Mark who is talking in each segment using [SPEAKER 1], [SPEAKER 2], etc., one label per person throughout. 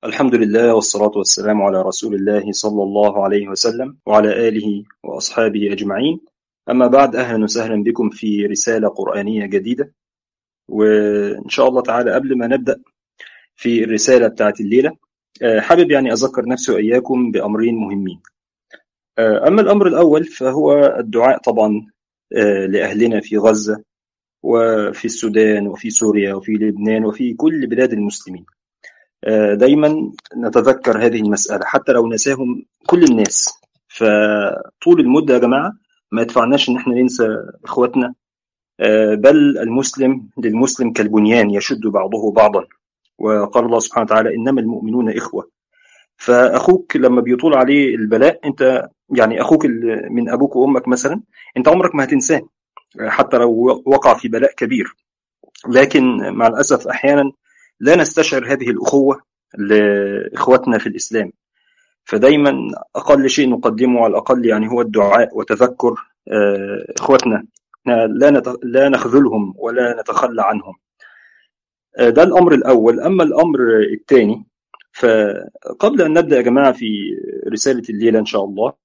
[SPEAKER 1] الحمد لله والصلاة والسلام على رسول الله صلى الله عليه وسلم وعلى آله وأصحابه أجمعين أما بعد أهلا وسهلا بكم في رسالة قرآنية جديدة وإن شاء الله تعالى قبل ما نبدأ في الرسالة بتاعت الليلة آه، حابب يعني أذكر نفسي وإياكم بأمرين مهمين آه، أما الأمر الأول فهو الدعاء طبعا آه، لأهلنا في غزة وفي السودان وفي سوريا وفي لبنان وفي كل بلاد المسلمين دايما نتذكر هذه المسألة حتى لو نساهم كل الناس فطول المدة يا جماعة ما يدفعناش ان احنا ننسى اخواتنا بل المسلم للمسلم كالبنيان يشد بعضه بعضا وقال الله سبحانه وتعالى انما المؤمنون اخوه فاخوك لما بيطول عليه البلاء انت يعني اخوك من ابوك وامك مثلا انت عمرك ما هتنساه حتى لو وقع في بلاء كبير لكن مع الاسف احيانا لا نستشعر هذه الأخوة لإخوتنا في الإسلام فدايما أقل شيء نقدمه على الأقل يعني هو الدعاء وتذكر آه، إخوتنا لا لا نخذلهم ولا نتخلى عنهم آه، ده الأمر الأول أما الأمر الثاني فقبل أن نبدأ يا جماعة في رسالة الليلة إن شاء الله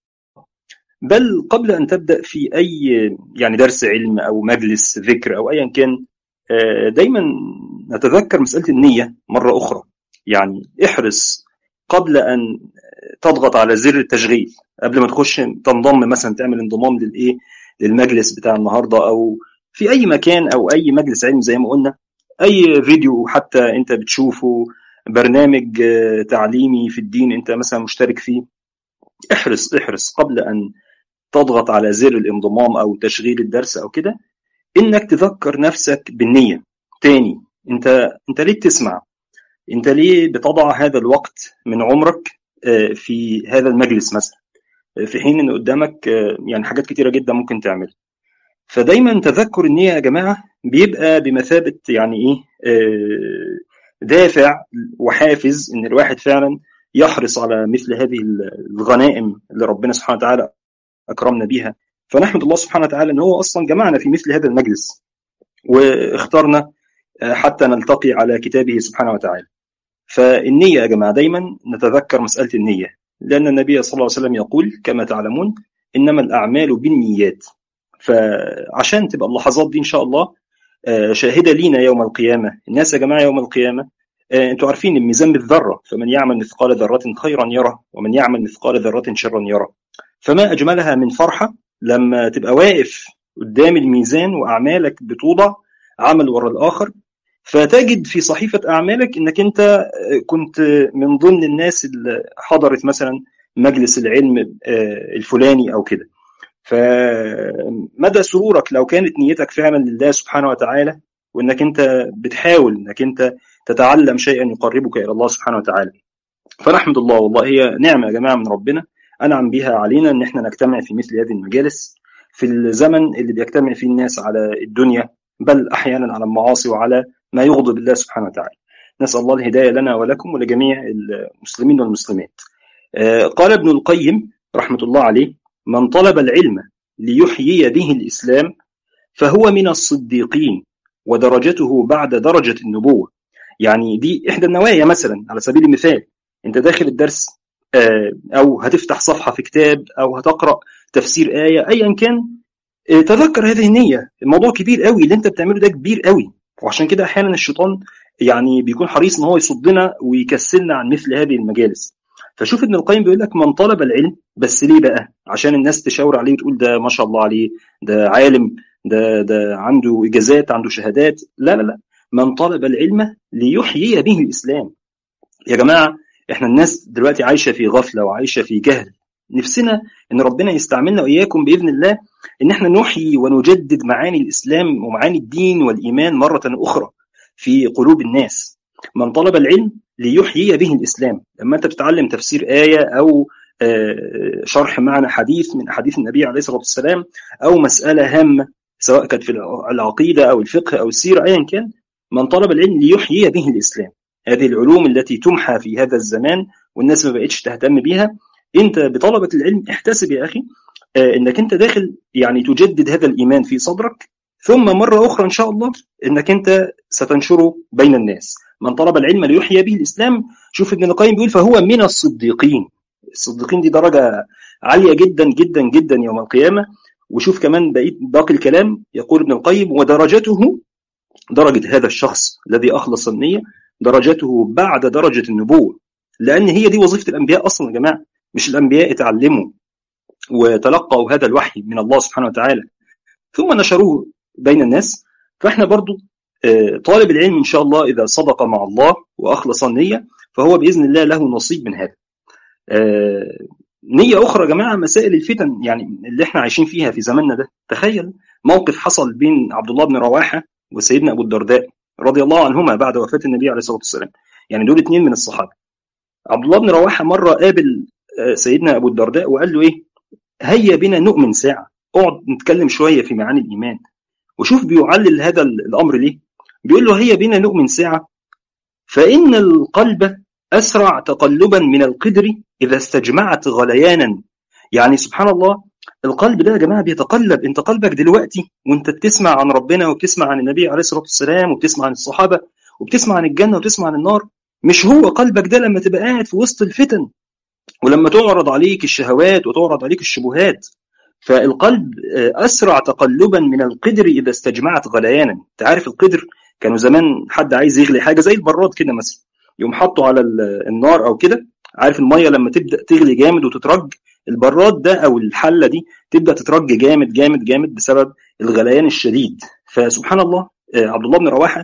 [SPEAKER 1] بل قبل أن تبدأ في أي يعني درس علم أو مجلس ذكر أو أيا كان آه، دايما نتذكر مسألة النية مرة أخرى يعني احرص قبل أن تضغط على زر التشغيل قبل ما تخش تنضم مثلا تعمل انضمام للإيه للمجلس بتاع النهاردة أو في أي مكان أو أي مجلس علم زي ما قلنا أي فيديو حتى أنت بتشوفه برنامج آه، تعليمي في الدين أنت مثلا مشترك فيه احرص احرص قبل أن تضغط على زر الانضمام أو تشغيل الدرس أو كده إنك تذكر نفسك بالنية تاني انت انت ليه بتسمع انت ليه بتضع هذا الوقت من عمرك آه، في هذا المجلس مثلا في حين ان قدامك آه، يعني حاجات كتيره جدا ممكن تعمل فدايما تذكر النيه يا جماعه بيبقى بمثابه يعني ايه آه، دافع وحافز ان الواحد فعلا يحرص على مثل هذه الغنائم اللي ربنا سبحانه وتعالى اكرمنا بها فنحمد الله سبحانه وتعالى ان هو اصلا جمعنا في مثل هذا المجلس واختارنا حتى نلتقي على كتابه سبحانه وتعالى فالنية يا جماعة دايما نتذكر مسألة النية لأن النبي صلى الله عليه وسلم يقول كما تعلمون إنما الأعمال بالنيات فعشان تبقى اللحظات دي إن شاء الله آه، شاهدة لينا يوم القيامة الناس يا جماعة يوم القيامة آه، انتوا عارفين الميزان بالذرة فمن يعمل مثقال ذرة خيرا يرى ومن يعمل مثقال ذرة شرا يرى فما أجملها من فرحة لما تبقى واقف قدام الميزان وأعمالك بتوضع عمل ورا الآخر فتجد في صحيفة أعمالك إنك أنت كنت من ضمن الناس اللي حضرت مثلا مجلس العلم آه، الفلاني أو كده فمدى سرورك لو كانت نيتك فعلا لله سبحانه وتعالى وإنك أنت بتحاول إنك أنت تتعلم شيئا يقربك إلى الله سبحانه وتعالى فنحمد الله والله هي نعمة يا جماعة من ربنا أنعم بها علينا إن إحنا نجتمع في مثل هذه المجالس في الزمن اللي بيجتمع فيه الناس على الدنيا بل أحيانا على المعاصي وعلى ما يغضب الله سبحانه وتعالى نسأل الله الهداية لنا ولكم ولجميع المسلمين والمسلمات آه، قال ابن القيم رحمة الله عليه من طلب العلم ليحيي به الإسلام فهو من الصديقين ودرجته بعد درجة النبوة يعني دي إحدى النوايا مثلا على سبيل المثال أنت داخل الدرس آه، أو هتفتح صفحة في كتاب أو هتقرأ تفسير آية أيا كان آه، تذكر هذه النية الموضوع كبير قوي اللي أنت بتعمله ده كبير قوي وعشان كده احيانا الشيطان يعني بيكون حريص ان هو يصدنا ويكسلنا عن مثل هذه المجالس فشوف ابن القيم بيقول لك من طلب العلم بس ليه بقى عشان الناس تشاور عليه وتقول ده ما شاء الله عليه ده عالم ده ده عنده اجازات عنده شهادات لا لا لا من طلب العلم ليحيي به الاسلام يا جماعه احنا الناس دلوقتي عايشه في غفله وعايشه في جهل نفسنا ان ربنا يستعملنا واياكم باذن الله ان احنا نحيي ونجدد معاني الاسلام ومعاني الدين والايمان مره اخرى في قلوب الناس من طلب العلم ليحيي به الاسلام لما انت بتتعلم تفسير ايه او آه، شرح معنى حديث من احاديث النبي عليه الصلاه والسلام او مساله هامه سواء كانت في العقيده او الفقه او السيره ايا كان من طلب العلم ليحيي به الاسلام هذه العلوم التي تمحى في هذا الزمان والناس ما بقتش تهتم بيها انت بطلبه العلم احتسب يا اخي آه، انك انت داخل يعني تجدد هذا الايمان في صدرك ثم مره اخرى ان شاء الله انك انت ستنشره بين الناس من طلب العلم ليحيى به الاسلام شوف ابن القيم بيقول فهو من الصديقين الصديقين دي درجه عاليه جدا جدا جدا يوم القيامه وشوف كمان بقيت باقي الكلام يقول ابن القيم ودرجته درجه هذا الشخص الذي اخلص النيه درجته بعد درجه النبوه لان هي دي وظيفه الانبياء اصلا يا جماعه مش الانبياء اتعلموا وتلقوا هذا الوحي من الله سبحانه وتعالى ثم نشروه بين الناس فاحنا برضو طالب العلم ان شاء الله اذا صدق مع الله واخلص النيه فهو باذن الله له نصيب من هذا. نيه اخرى يا جماعه مسائل الفتن يعني اللي احنا عايشين فيها في زماننا ده تخيل موقف حصل بين عبد الله بن رواحه وسيدنا ابو الدرداء رضي الله عنهما بعد وفاه النبي عليه الصلاه والسلام يعني دول اثنين من الصحابه عبد الله بن رواحه مره قابل سيدنا ابو الدرداء وقال له ايه هيا بنا نؤمن ساعه اقعد نتكلم شويه في معاني الايمان وشوف بيعلل هذا الامر ليه بيقول له هيا بنا نؤمن ساعه فان القلب اسرع تقلبا من القدر اذا استجمعت غليانا يعني سبحان الله القلب ده يا جماعه بيتقلب انت قلبك دلوقتي وانت بتسمع عن ربنا وبتسمع عن النبي عليه الصلاه والسلام وبتسمع عن الصحابه وبتسمع عن الجنه وبتسمع عن النار مش هو قلبك ده لما تبقى قاعد في وسط الفتن ولما تعرض عليك الشهوات وتعرض عليك الشبهات فالقلب اسرع تقلبا من القدر اذا استجمعت غليانا انت عارف القدر كانوا زمان حد عايز يغلي حاجه زي البراد كده مثلا يقوم حاطه على النار او كده عارف الميه لما تبدا تغلي جامد وتترج البراد ده او الحله دي تبدا تترج جامد جامد جامد بسبب الغليان الشديد فسبحان الله عبد الله بن رواحه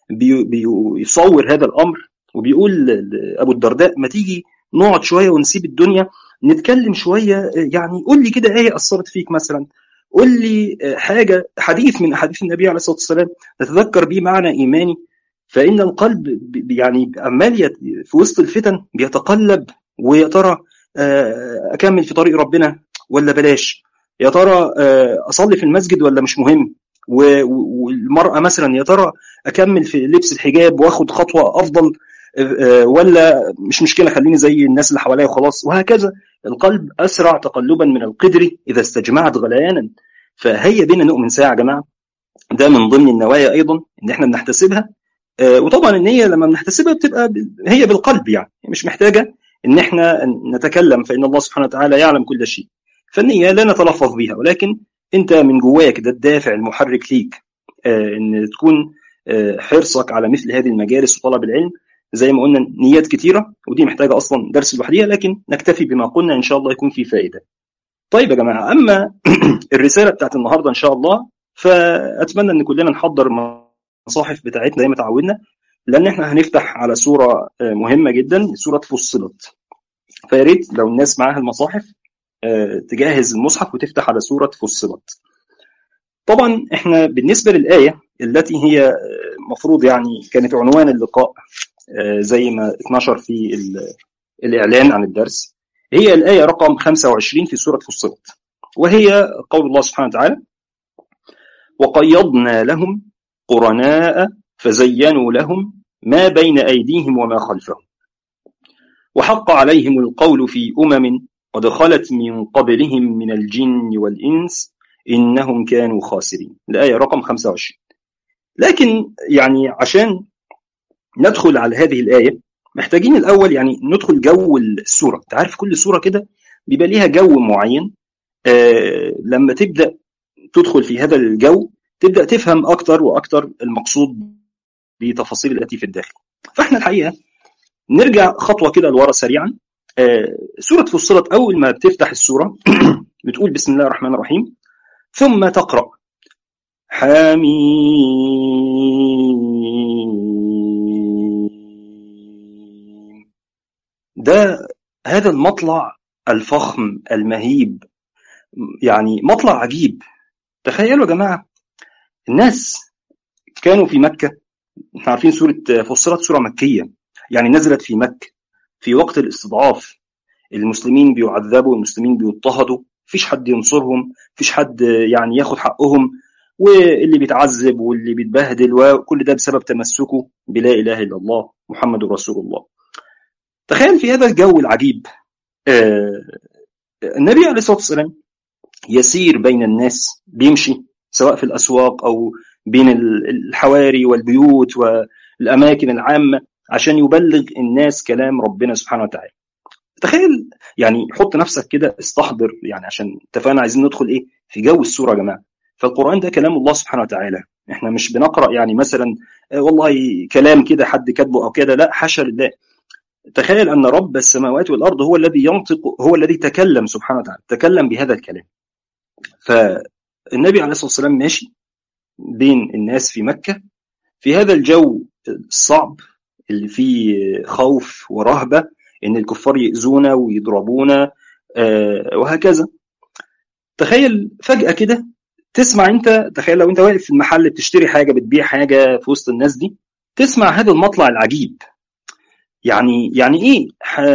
[SPEAKER 1] بيصور هذا الامر وبيقول لابو الدرداء ما تيجي نقعد شويه ونسيب الدنيا نتكلم شويه يعني قول لي كده ايه اثرت فيك مثلا قول لي حاجه حديث من احاديث النبي عليه الصلاه والسلام نتذكر بيه معنى ايماني فان القلب يعني عمال في وسط الفتن بيتقلب ويا ترى اكمل في طريق ربنا ولا بلاش يا ترى اصلي في المسجد ولا مش مهم والمراه مثلا يا ترى اكمل في لبس الحجاب واخد خطوه افضل ولا مش مشكله خليني زي الناس اللي حواليا وخلاص وهكذا القلب اسرع تقلبا من القدر اذا استجمعت غليانا فهيا بنا نؤمن ساعه يا جماعه ده من ضمن النوايا ايضا ان احنا بنحتسبها وطبعا النيه لما بنحتسبها بتبقى هي بالقلب يعني مش محتاجه ان احنا نتكلم فان الله سبحانه وتعالى يعلم كل شيء فالنيه لا نتلفظ بها ولكن انت من جواك ده الدافع المحرك ليك ان تكون حرصك على مثل هذه المجالس وطلب العلم زي ما قلنا نيات كتيره ودي محتاجه اصلا درس لوحديها لكن نكتفي بما قلنا ان شاء الله يكون في فائده. طيب يا جماعه اما الرساله بتاعت النهارده ان شاء الله فاتمنى ان كلنا نحضر المصاحف بتاعتنا زي ما تعودنا لان احنا هنفتح على سوره مهمه جدا سوره فصلت. فيا ريت لو الناس معاها المصاحف تجهز المصحف وتفتح على سوره فصلت. طبعا احنا بالنسبه للايه التي هي مفروض يعني كانت عنوان اللقاء زي ما اتنشر في الإعلان عن الدرس هي الآية رقم 25 في سورة فصلت وهي قول الله سبحانه وتعالى وقيضنا لهم قرناء فزينوا لهم ما بين أيديهم وما خلفهم وحق عليهم القول في أمم قد خلت من قبلهم من الجن والإنس إنهم كانوا خاسرين الآية رقم 25 لكن يعني عشان ندخل على هذه الآية محتاجين الأول يعني ندخل جو السورة أنت عارف كل سورة كده بيبقى ليها جو معين آه لما تبدأ تدخل في هذا الجو تبدأ تفهم أكتر وأكتر المقصود بتفاصيل التي في الداخل فإحنا الحقيقة نرجع خطوة كده لورا سريعا آه سورة فصلت أول ما بتفتح السورة بتقول بسم الله الرحمن الرحيم ثم تقرأ حميم ده هذا المطلع الفخم المهيب يعني مطلع عجيب تخيلوا يا جماعة الناس كانوا في مكة احنا عارفين سورة فصلت سورة مكية يعني نزلت في مكة في وقت الاستضعاف المسلمين بيعذبوا المسلمين بيضطهدوا مفيش حد ينصرهم مفيش حد يعني ياخد حقهم واللي بيتعذب واللي بيتبهدل وكل ده بسبب تمسكه بلا اله الا الله محمد رسول الله. تخيل في هذا الجو العجيب آه النبي عليه الصلاه والسلام يسير بين الناس بيمشي سواء في الاسواق او بين الحواري والبيوت الاماكن العامه عشان يبلغ الناس كلام ربنا سبحانه وتعالى تخيل يعني حط نفسك كده استحضر يعني عشان اتفقنا عايزين ندخل ايه في جو السوره يا جماعه فالقران ده كلام الله سبحانه وتعالى احنا مش بنقرا يعني مثلا والله كلام كده حد كاتبه او كده لا حاشا لله تخيل ان رب السماوات والارض هو الذي ينطق هو الذي تكلم سبحانه وتعالى تكلم بهذا الكلام فالنبي عليه الصلاه والسلام ماشي بين الناس في مكه في هذا الجو الصعب اللي فيه خوف ورهبه ان الكفار يؤذونا ويضربونا وهكذا تخيل فجاه كده تسمع انت تخيل لو انت واقف في المحل بتشتري حاجه بتبيع حاجه في وسط الناس دي تسمع هذا المطلع العجيب يعني يعني ايه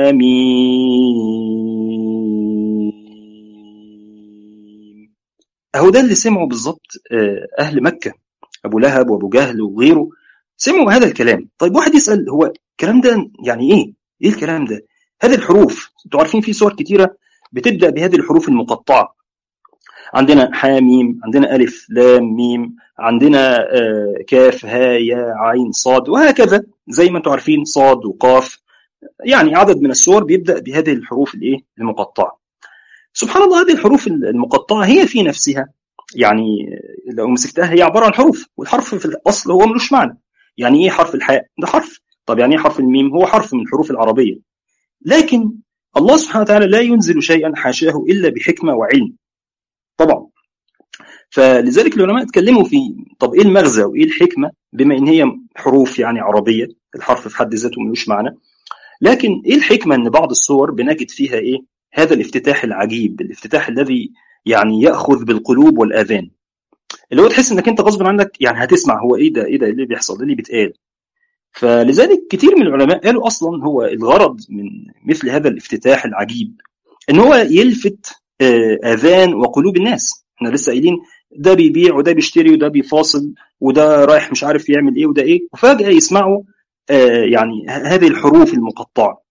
[SPEAKER 1] حميم اهو ده اللي سمعه بالظبط اهل مكه ابو لهب وابو جهل وغيره سمعوا هذا الكلام طيب واحد يسال هو الكلام ده يعني ايه ايه الكلام ده هذه الحروف انتوا عارفين في صور كتيره بتبدا بهذه الحروف المقطعه عندنا حاميم عندنا ألف لام ميم عندنا كاف ها يا عين صاد وهكذا زي ما انتم عارفين صاد وقاف يعني عدد من السور بيبدأ بهذه الحروف الايه المقطعة سبحان الله هذه الحروف المقطعة هي في نفسها يعني لو مسكتها هي عبارة عن حروف والحرف في الأصل هو ملوش معنى يعني ايه حرف الحاء ده حرف طب يعني ايه حرف الميم هو حرف من الحروف العربية لكن الله سبحانه وتعالى لا ينزل شيئا حاشاه إلا بحكمة وعلم طبعا فلذلك العلماء اتكلموا في طب ايه المغزى وايه الحكمه بما ان هي حروف يعني عربيه الحرف في حد ذاته ملوش معنى لكن ايه الحكمه ان بعض الصور بنجد فيها ايه هذا الافتتاح العجيب الافتتاح الذي يعني ياخذ بالقلوب والاذان اللي هو تحس انك انت غصب عنك يعني هتسمع هو ايه ده ايه ده اللي بيحصل ايه اللي بيتقال فلذلك كتير من العلماء قالوا اصلا هو الغرض من مثل هذا الافتتاح العجيب ان هو يلفت اذان وقلوب الناس احنا لسه قايلين ده بيبيع وده بيشتري وده بيفاصل وده رايح مش عارف يعمل ايه وده ايه وفجاه يسمعوا آه يعني هذه الحروف المقطعه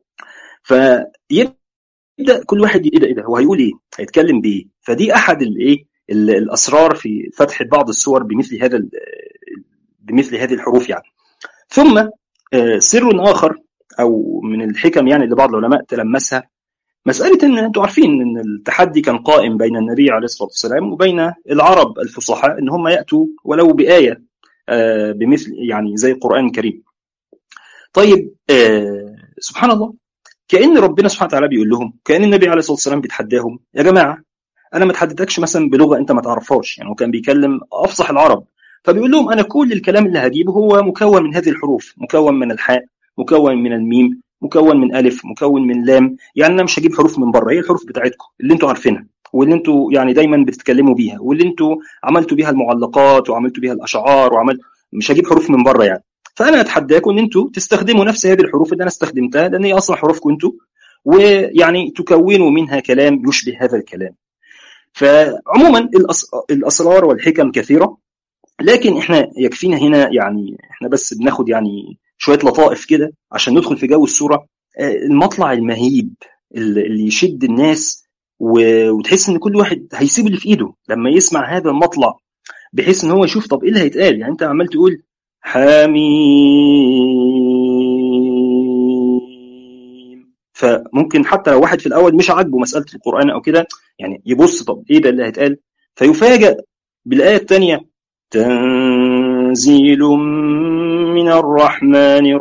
[SPEAKER 1] فيبدا كل واحد ايه ده ايه ده هو هيقول ايه هيتكلم بايه فدي احد الايه الاسرار في فتح بعض السور بمثل هذا بمثل هذه الحروف يعني ثم آه سر اخر او من الحكم يعني اللي بعض العلماء تلمسها مسألة إن أنتم عارفين إن التحدي كان قائم بين النبي عليه الصلاة والسلام وبين العرب الفصحاء إن هم يأتوا ولو بآية بمثل يعني زي القرآن الكريم. طيب سبحان الله كأن ربنا سبحانه وتعالى بيقول لهم كأن النبي عليه الصلاة والسلام بيتحداهم يا جماعة أنا ما اتحددتكش مثلا بلغة أنت ما تعرفهاش يعني هو كان بيكلم أفصح العرب فبيقول لهم أنا كل الكلام اللي هجيبه هو مكون من هذه الحروف مكون من الحاء مكون من الميم مكون من الف مكون من لام يعني انا مش هجيب حروف من بره هي الحروف بتاعتكم اللي انتوا عارفينها واللي انتوا يعني دايما بتتكلموا بيها واللي انتوا عملتوا بيها المعلقات وعملتوا بيها الاشعار وعمل مش هجيب حروف من بره يعني فانا اتحداكم ان انتوا تستخدموا نفس هذه الحروف اللي انا استخدمتها لان هي اصلا حروفكم انتوا ويعني تكونوا منها كلام يشبه هذا الكلام فعموما الاسرار والحكم كثيره لكن احنا يكفينا هنا يعني احنا بس بناخد يعني شويه لطائف كده عشان ندخل في جو الصوره المطلع المهيب اللي يشد الناس وتحس ان كل واحد هيسيب اللي في ايده لما يسمع هذا المطلع بحيث ان هو يشوف طب ايه اللي هيتقال يعني انت عمال تقول حميم فممكن حتى لو واحد في الاول مش عاجبه مساله القران او كده يعني يبص طب ايه ده اللي هيتقال فيفاجئ بالايه الثانيه تنزيل من الرحمن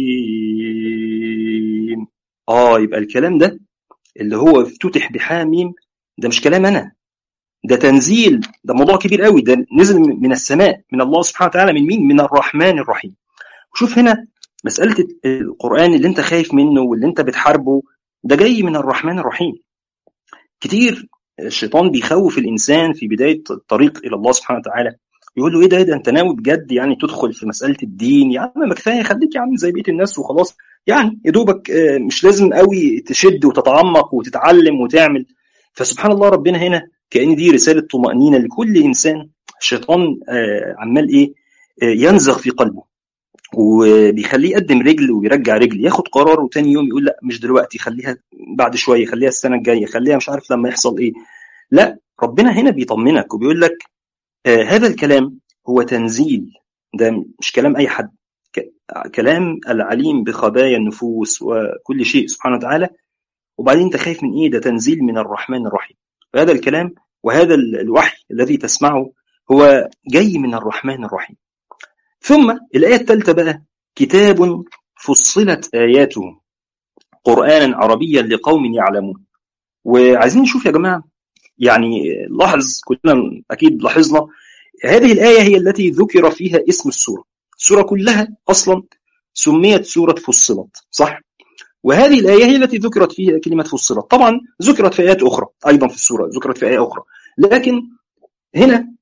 [SPEAKER 1] الرحيم اه يبقى الكلام ده اللي هو افتتح بحاميم ده مش كلام انا ده تنزيل ده موضوع كبير قوي ده نزل من السماء من الله سبحانه وتعالى من مين من الرحمن الرحيم وشوف هنا مسألة القرآن اللي انت خايف منه واللي انت بتحاربه ده جاي من الرحمن الرحيم كتير الشيطان بيخوف الإنسان في بداية الطريق إلى الله سبحانه وتعالى يقول له ايه ده ايه ده انت ناوي بجد يعني تدخل في مساله الدين يا عم ما كفايه خليك يا عم زي بقيه الناس وخلاص يعني يا دوبك مش لازم قوي تشد وتتعمق وتتعلم وتعمل فسبحان الله ربنا هنا كأن دي رساله طمانينه لكل انسان الشيطان عمال ايه ينزغ في قلبه وبيخليه يقدم رجل ويرجع رجل ياخد قرار وتاني يوم يقول لا مش دلوقتي خليها بعد شويه خليها السنه الجايه خليها مش عارف لما يحصل ايه لا ربنا هنا بيطمنك وبيقول لك آه هذا الكلام هو تنزيل ده مش كلام اي حد كلام العليم بخبايا النفوس وكل شيء سبحانه وتعالى وبعدين انت خايف من ايه ده تنزيل من الرحمن الرحيم فهذا الكلام وهذا الوحي الذي تسمعه هو جاي من الرحمن الرحيم ثم الآية الثالثة بقى كتاب فصلت آياته قرآنا عربيا لقوم يعلمون وعايزين نشوف يا جماعة يعني لاحظ كلنا أكيد لاحظنا هذه الآية هي التي ذكر فيها اسم السورة السورة كلها أصلا سميت سورة فصلت صح؟ وهذه الآية هي التي ذكرت فيها كلمة فصلت طبعا ذكرت في آيات أخرى أيضا في السورة ذكرت في آية أخرى لكن هنا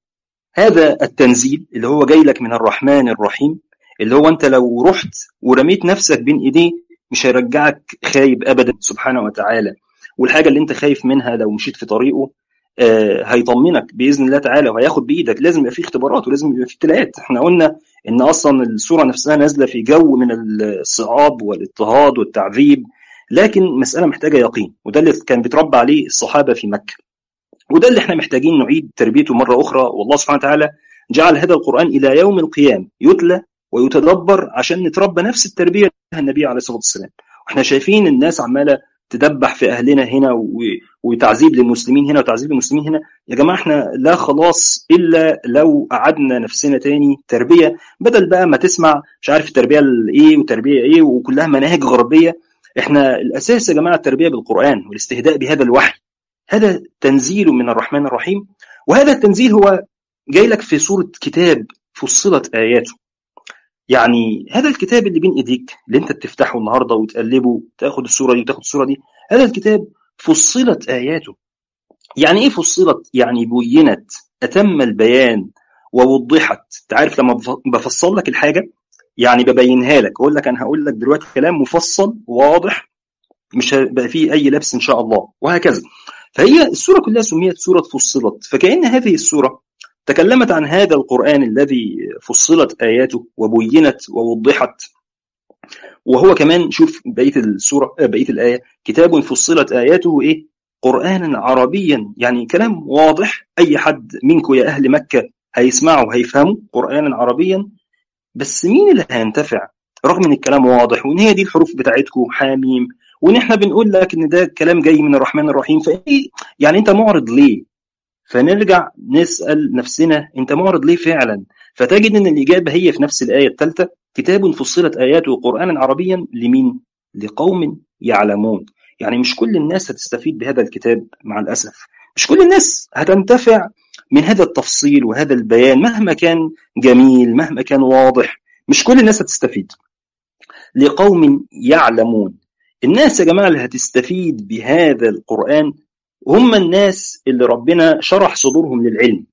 [SPEAKER 1] هذا التنزيل اللي هو جاي لك من الرحمن الرحيم اللي هو أنت لو رحت ورميت نفسك بين إيديه مش هيرجعك خايب أبدا سبحانه وتعالى والحاجة اللي أنت خايف منها لو مشيت في طريقه آه هيطمنك باذن الله تعالى وهياخد بايدك لازم يبقى في اختبارات ولازم يبقى في ابتلاءات احنا قلنا ان اصلا السوره نفسها نازله في جو من الصعاب والاضطهاد والتعذيب لكن مساله محتاجه يقين وده اللي كان بيتربى عليه الصحابه في مكه وده اللي احنا محتاجين نعيد تربيته مره اخرى والله سبحانه وتعالى جعل هذا القران الى يوم القيام يتلى ويتدبر عشان نتربى نفس التربيه النبي عليه الصلاه والسلام واحنا شايفين الناس عماله تدبح في اهلنا هنا وتعذيب للمسلمين هنا وتعذيب للمسلمين هنا يا جماعه احنا لا خلاص الا لو قعدنا نفسنا تاني تربيه بدل بقى ما تسمع مش عارف التربيه الايه وتربيه ايه وكلها مناهج غربيه احنا الاساس يا جماعه التربيه بالقران والاستهداء بهذا الوحي هذا تنزيل من الرحمن الرحيم وهذا التنزيل هو جاي لك في صوره كتاب فصلت اياته يعني هذا الكتاب اللي بين ايديك اللي انت بتفتحه النهارده وتقلبه تاخد الصوره دي وتاخد الصوره دي هذا الكتاب فصلت اياته يعني ايه فصلت يعني بينت اتم البيان ووضحت انت عارف لما بفصل لك الحاجه يعني ببينها لك اقول لك انا هقول لك دلوقتي كلام مفصل واضح مش هيبقى فيه اي لبس ان شاء الله وهكذا فهي السوره كلها سميت سوره فصلت فكأن هذه السوره تكلمت عن هذا القرآن الذي فصلت آياته وبينت ووضحت وهو كمان شوف بقية السورة بقية الآية كتاب فصلت آياته إيه قرآنا عربيا يعني كلام واضح أي حد منكم يا أهل مكة هيسمعه وهيفهمه قرآنا عربيا بس مين اللي هينتفع رغم ان الكلام واضح وان هي دي الحروف بتاعتكم حاميم وان احنا بنقول لك ان ده كلام جاي من الرحمن الرحيم فايه يعني انت معرض ليه فنرجع نسأل نفسنا أنت معرض ليه فعلا فتجد أن الإجابة هي في نفس الآية الثالثة كتاب فصلت آياته قرآنا عربيا لمين؟ لقوم يعلمون يعني مش كل الناس هتستفيد بهذا الكتاب مع الأسف مش كل الناس هتنتفع من هذا التفصيل وهذا البيان مهما كان جميل مهما كان واضح مش كل الناس هتستفيد لقوم يعلمون الناس يا جماعة اللي هتستفيد بهذا القرآن هم الناس اللي ربنا شرح صدورهم للعلم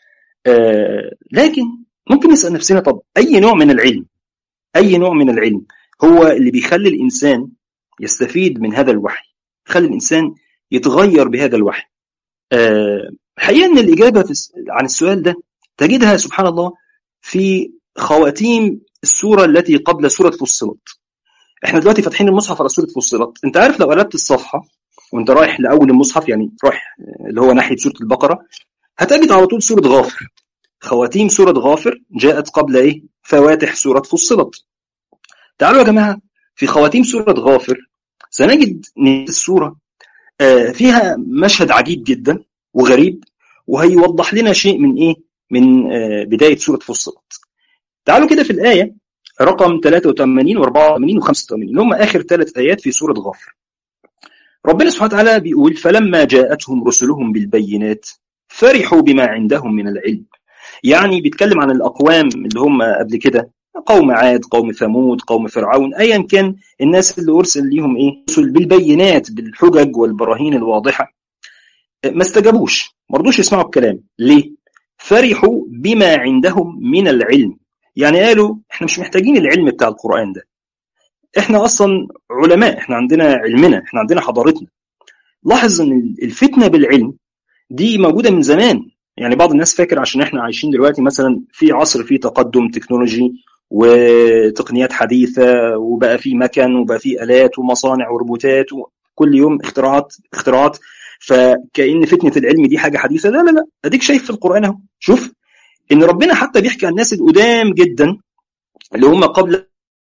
[SPEAKER 1] آه لكن ممكن نسأل نفسنا طب أي نوع من العلم أي نوع من العلم هو اللي بيخلي الإنسان يستفيد من هذا الوحي يخلي الإنسان يتغير بهذا الوحي آه الحقيقة أن الإجابة عن السؤال ده تجدها سبحان الله في خواتيم السورة التي قبل سورة فصلت احنا دلوقتي فاتحين المصحف على سورة فصلت انت عارف لو قلبت الصفحة وانت رايح لاول المصحف يعني رايح اللي هو ناحيه سوره البقره هتجد على طول سوره غافر خواتيم سوره غافر جاءت قبل ايه فواتح سوره فصلت تعالوا يا جماعه في خواتيم سوره غافر سنجد ان السوره فيها مشهد عجيب جدا وغريب وهيوضح لنا شيء من ايه من بدايه سوره فصلت تعالوا كده في الايه رقم 83 و84 و85 اللي هم اخر ثلاث ايات في سوره غافر ربنا سبحانه وتعالى بيقول فلما جاءتهم رسلهم بالبينات فرحوا بما عندهم من العلم يعني بيتكلم عن الأقوام اللي هم قبل كده قوم عاد قوم ثمود قوم فرعون أيا كان الناس اللي أرسل ليهم إيه رسل بالبينات بالحجج والبراهين الواضحة ما استجابوش ما رضوش يسمعوا الكلام ليه فرحوا بما عندهم من العلم يعني قالوا احنا مش محتاجين العلم بتاع القرآن ده احنا اصلا علماء احنا عندنا علمنا احنا عندنا حضارتنا لاحظ ان الفتنه بالعلم دي موجوده من زمان يعني بعض الناس فاكر عشان احنا عايشين دلوقتي مثلا في عصر فيه تقدم تكنولوجي وتقنيات حديثه وبقى في مكن وبقى في الات ومصانع وروبوتات وكل يوم اختراعات اختراعات فكأن فتنه العلم دي حاجه حديثه لا لا لا اديك شايف في القران اهو شوف ان ربنا حتى بيحكي عن الناس القدام جدا اللي هم قبل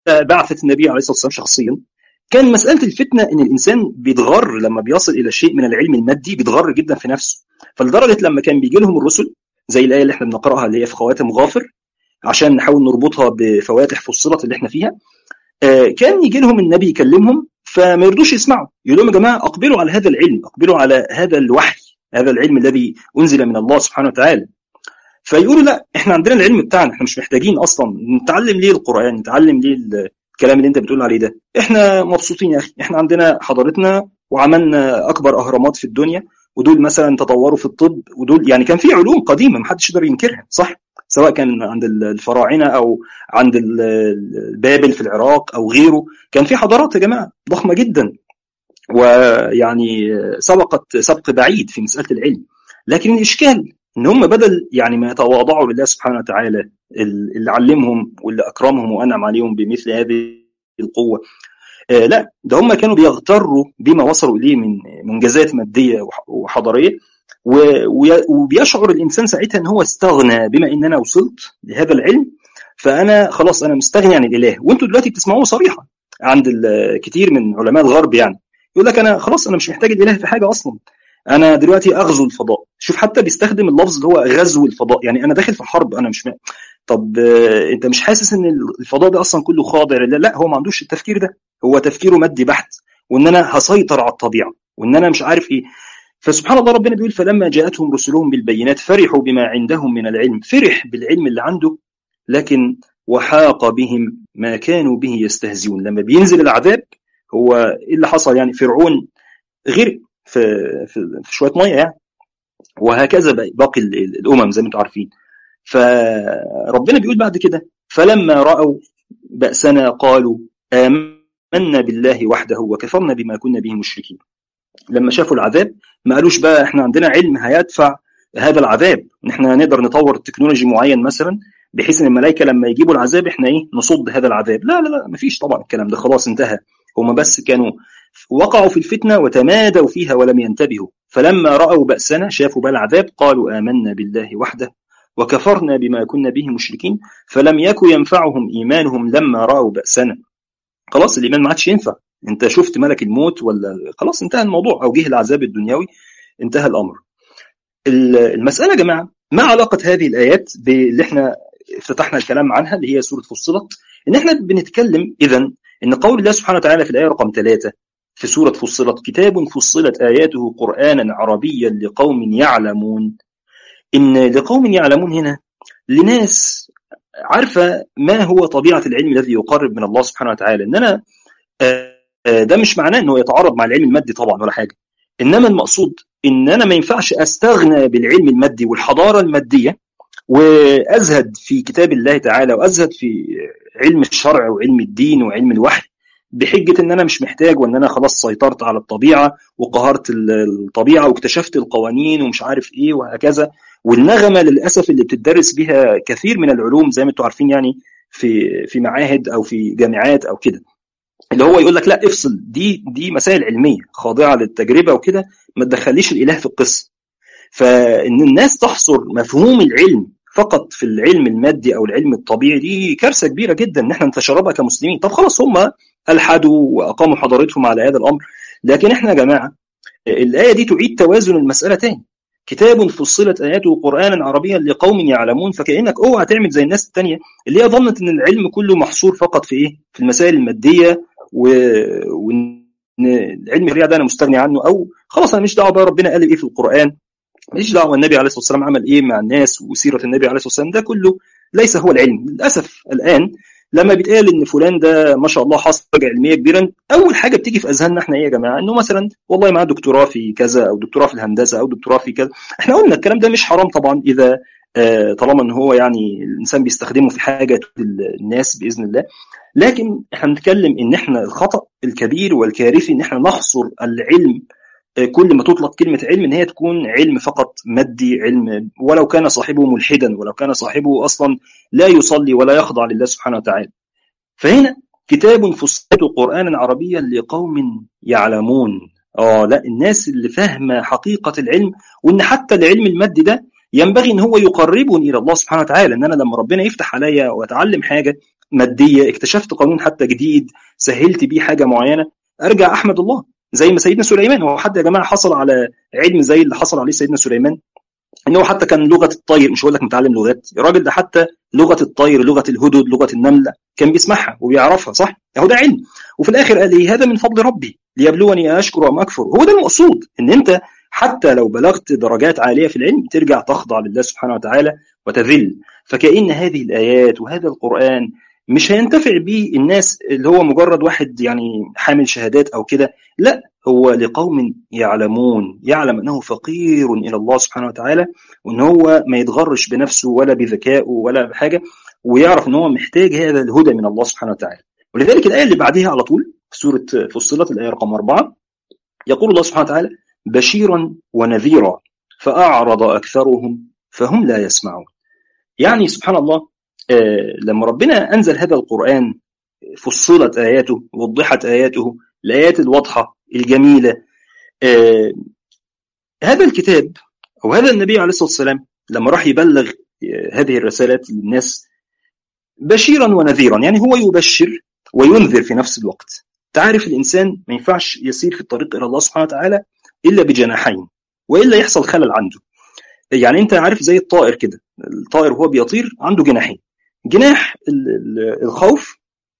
[SPEAKER 1] بعثت النبي عليه الصلاه والسلام شخصيا كان مساله الفتنه ان الانسان بيتغر لما بيصل الى شيء من العلم المادي بيتغر جدا في نفسه فلدرجه لما كان بيجي لهم الرسل زي الايه اللي احنا بنقراها اللي هي في خواتم غافر عشان نحاول نربطها بفواتح فصلت اللي احنا فيها كان يجي لهم النبي يكلمهم فما يرضوش يسمعوا يقول لهم يا جماعه اقبلوا على هذا العلم اقبلوا على هذا الوحي هذا العلم الذي انزل من الله سبحانه وتعالى فيقولوا لا احنا عندنا العلم بتاعنا احنا مش محتاجين اصلا نتعلم ليه القران نتعلم ليه الكلام اللي انت بتقول عليه ده احنا مبسوطين يا اخي احنا عندنا حضارتنا وعملنا اكبر اهرامات في الدنيا ودول مثلا تطوروا في الطب ودول يعني كان في علوم قديمه ما حدش يقدر ينكرها صح سواء كان عند الفراعنه او عند بابل في العراق او غيره كان في حضارات يا جماعه ضخمه جدا ويعني سبقت سبق بعيد في مساله العلم لكن الاشكال ان هم بدل يعني ما يتواضعوا لله سبحانه وتعالى اللي علمهم واللي اكرمهم وانعم عليهم بمثل هذه القوه آه لا ده هم كانوا بيغتروا بما وصلوا اليه من منجزات ماديه وحضاريه وبيشعر الانسان ساعتها ان هو استغنى بما ان انا وصلت لهذا العلم فانا خلاص انا مستغني عن الاله وانتوا دلوقتي بتسمعوه صريحه عند كتير من علماء الغرب يعني يقول لك انا خلاص انا مش محتاج الاله في حاجه اصلا انا دلوقتي اغزو الفضاء شوف حتى بيستخدم اللفظ اللي هو غزو الفضاء يعني انا داخل في حرب انا مش م... طب آه انت مش حاسس ان الفضاء ده اصلا كله خاضع لله لا هو ما عندوش التفكير ده هو تفكيره مادي بحت وان انا هسيطر على الطبيعه وان انا مش عارف ايه فسبحان الله ربنا بيقول فلما جاءتهم رسلهم بالبينات فرحوا بما عندهم من العلم فرح بالعلم اللي عنده لكن وحاق بهم ما كانوا به يستهزئون لما بينزل العذاب هو ايه اللي حصل يعني فرعون غرق في, في, في شويه ميه يعني وهكذا باقي الامم زي ما انتم عارفين فربنا بيقول بعد كده فلما راوا باسنا قالوا امنا بالله وحده وكفرنا بما كنا به مشركين لما شافوا العذاب ما قالوش بقى احنا عندنا علم هيدفع هذا العذاب ان احنا نقدر نطور تكنولوجي معين مثلا بحيث ان الملائكه لما يجيبوا العذاب احنا ايه نصد هذا العذاب لا لا لا مفيش طبعا الكلام ده خلاص انتهى هم بس كانوا وقعوا في الفتنه وتمادوا فيها ولم ينتبهوا فلما راوا باسنا شافوا بقى العذاب قالوا امنا بالله وحده وكفرنا بما كنا به مشركين فلم يكن ينفعهم ايمانهم لما راوا باسنا خلاص الايمان ما عادش ينفع انت شفت ملك الموت ولا خلاص انتهى الموضوع او جه العذاب الدنيوي انتهى الامر المساله يا جماعه ما علاقه هذه الايات باللي احنا افتتحنا الكلام عنها اللي هي سوره فصلت ان احنا بنتكلم اذا ان قول الله سبحانه وتعالى في الايه رقم ثلاثة في سوره فصلت كتاب فصلت اياته قرانا عربيا لقوم يعلمون ان لقوم يعلمون هنا لناس عارفه ما هو طبيعه العلم الذي يقرب من الله سبحانه وتعالى ان انا ده مش معناه انه يتعارض مع العلم المادي طبعا ولا حاجه انما المقصود ان انا ما ينفعش استغنى بالعلم المادي والحضاره الماديه وازهد في كتاب الله تعالى وازهد في علم الشرع وعلم الدين وعلم الوحي بحجه ان انا مش محتاج وان انا خلاص سيطرت على الطبيعه وقهرت الطبيعه واكتشفت القوانين ومش عارف ايه وهكذا والنغمه للاسف اللي بتدرس بها كثير من العلوم زي ما انتم عارفين يعني في في معاهد او في جامعات او كده اللي هو يقول لك لا افصل دي دي مسائل علميه خاضعه للتجربه وكده ما تدخليش الاله في القصه فان الناس تحصر مفهوم العلم فقط في العلم المادي او العلم الطبيعي دي كارثه كبيره جدا ان احنا نتشربها كمسلمين طب خلاص هم الحدوا واقاموا حضارتهم على هذا الامر لكن احنا يا جماعه الايه دي تعيد توازن المساله تاني كتاب فصلت اياته قرانا عربيا لقوم يعلمون فكانك اوعى تعمل زي الناس الثانيه اللي هي ظنت ان العلم كله محصور فقط في ايه في المسائل الماديه وان العلم الشريعه ده انا مستغني عنه او خلاص انا مش دعوه بقى ربنا قال ايه في القران ماليش دعوه النبي عليه الصلاه والسلام عمل ايه مع الناس وسيره النبي عليه الصلاه والسلام ده كله ليس هو العلم للاسف الان لما بيتقال ان فلان ده ما شاء الله حصل حاجه علميه كبيره اول حاجه بتيجي في اذهاننا احنا ايه يا جماعه انه مثلا والله معاه دكتوراه في كذا او دكتوراه في الهندسه او دكتوراه في كذا احنا قلنا الكلام ده مش حرام طبعا اذا طالما ان هو يعني الانسان بيستخدمه في حاجه تفيد الناس باذن الله لكن احنا بنتكلم ان احنا الخطا الكبير والكارثي ان احنا نحصر العلم كل ما تطلق كلمة علم إن هي تكون علم فقط مادي علم ولو كان صاحبه ملحدا ولو كان صاحبه أصلا لا يصلي ولا يخضع لله سبحانه وتعالى فهنا كتاب فصلت قرآنا عربيا لقوم يعلمون اه لا الناس اللي فاهمة حقيقة العلم وإن حتى العلم المادي ده ينبغي ان هو يقربني الى الله سبحانه وتعالى ان انا لما ربنا يفتح عليا واتعلم حاجه ماديه اكتشفت قانون حتى جديد سهلت بيه حاجه معينه ارجع احمد الله زي ما سيدنا سليمان هو حد يا جماعه حصل على علم زي اللي حصل عليه سيدنا سليمان ان هو حتى كان لغه الطير مش هقول لك متعلم لغات الراجل ده حتى لغه الطير لغه الهدود لغه النمل كان بيسمعها وبيعرفها صح اهو ده علم وفي الاخر قال ايه هذا من فضل ربي ليبلوني اشكر ام اكفر هو ده المقصود ان انت حتى لو بلغت درجات عاليه في العلم ترجع تخضع لله سبحانه وتعالى وتذل فكأن هذه الايات وهذا القران مش هينتفع به الناس اللي هو مجرد واحد يعني حامل شهادات او كده لا هو لقوم يعلمون يعلم انه فقير الى الله سبحانه وتعالى وان هو ما يتغرش بنفسه ولا بذكائه ولا بحاجه ويعرف ان هو محتاج هذا الهدى من الله سبحانه وتعالى ولذلك الايه اللي بعدها على طول في سوره فصلت الايه رقم أربعة يقول الله سبحانه وتعالى بشيرا ونذيرا فاعرض اكثرهم فهم لا يسمعون يعني سبحان الله آه لما ربنا انزل هذا القران فصلت اياته وضحت اياته الايات الواضحه الجميله آه هذا الكتاب او هذا النبي عليه الصلاه والسلام لما راح يبلغ هذه الرسالات للناس بشيرا ونذيرا يعني هو يبشر وينذر في نفس الوقت تعرف الانسان ما ينفعش يسير في الطريق الى الله سبحانه وتعالى الا بجناحين والا يحصل خلل عنده يعني انت عارف زي الطائر كده الطائر وهو بيطير عنده جناحين جناح الخوف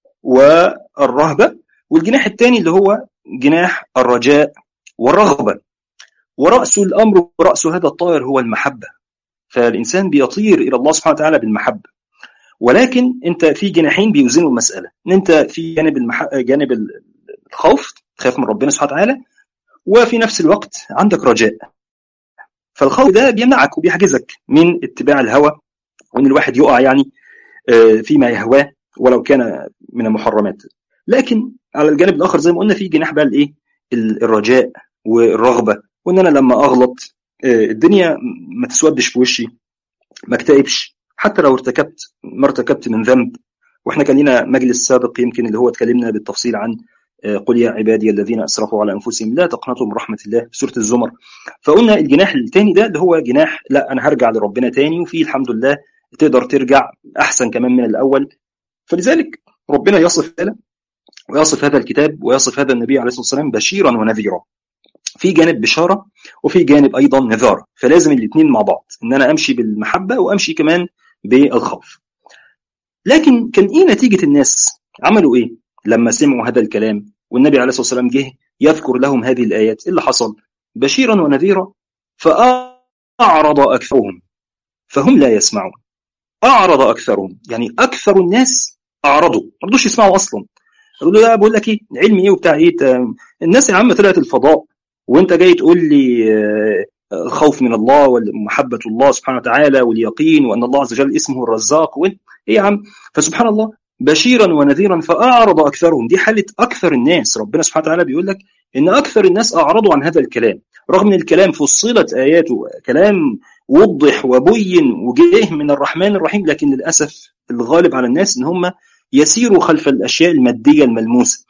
[SPEAKER 1] والرهبه والجناح الثاني اللي هو جناح الرجاء والرغبه ورأس الامر رأس هذا الطائر هو المحبه فالانسان بيطير الى الله سبحانه وتعالى بالمحبه ولكن انت في جناحين بيوزنوا المساله ان انت في جانب المح... جانب الخوف تخاف من ربنا سبحانه وتعالى وفي نفس الوقت عندك رجاء فالخوف ده بيمنعك وبيحجزك من اتباع الهوى وان الواحد يقع يعني فيما يهواه ولو كان من المحرمات لكن على الجانب الاخر زي ما قلنا في جناح بقى الايه الرجاء والرغبه وان انا لما اغلط الدنيا ما تسودش في وشي ما اكتئبش حتى لو ارتكبت ما ارتكبت من ذنب واحنا كان لنا مجلس سابق يمكن اللي هو اتكلمنا بالتفصيل عن قل يا عبادي الذين اسرفوا على انفسهم لا تقنطوا من رحمه الله في سوره الزمر فقلنا الجناح الثاني ده اللي هو جناح لا انا هرجع لربنا تاني وفي الحمد لله تقدر ترجع احسن كمان من الاول فلذلك ربنا يصف هذا ويصف هذا الكتاب ويصف هذا النبي عليه الصلاه والسلام بشيرا ونذيرا في جانب بشاره وفي جانب ايضا نذاره فلازم الاثنين مع بعض ان انا امشي بالمحبه وامشي كمان بالخوف لكن كان ايه نتيجه الناس عملوا ايه لما سمعوا هذا الكلام والنبي عليه الصلاه والسلام جه يذكر لهم هذه الايات ايه اللي حصل بشيرا ونذيرا فاعرض اكثرهم فهم لا يسمعون اعرض اكثرهم يعني اكثر الناس اعرضوا ما رضوش يسمعوا اصلا يقولوا لا بقول لك ايه علم ايه وبتاع ايه الناس يا عم طلعت الفضاء وانت جاي تقول لي الخوف من الله ومحبة الله سبحانه وتعالى واليقين وأن الله عز وجل اسمه الرزاق وإيه يا عم فسبحان الله بشيرا ونذيرا فأعرض أكثرهم دي حالة أكثر الناس ربنا سبحانه وتعالى بيقول لك إن أكثر الناس أعرضوا عن هذا الكلام رغم ان الكلام فصلت آياته كلام وضح وبين وجه من الرحمن الرحيم لكن للأسف الغالب على الناس إن هم يسيروا خلف الأشياء المادية الملموسة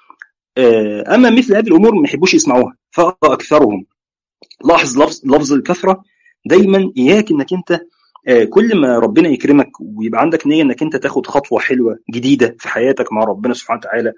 [SPEAKER 1] أما مثل هذه الأمور ما يحبوش يسمعوها فأكثرهم لاحظ لفظ, لفظ الكثرة دايما إياك إنك أنت كل ما ربنا يكرمك ويبقى عندك نية إنك أنت تاخد خطوة حلوة جديدة في حياتك مع ربنا سبحانه وتعالى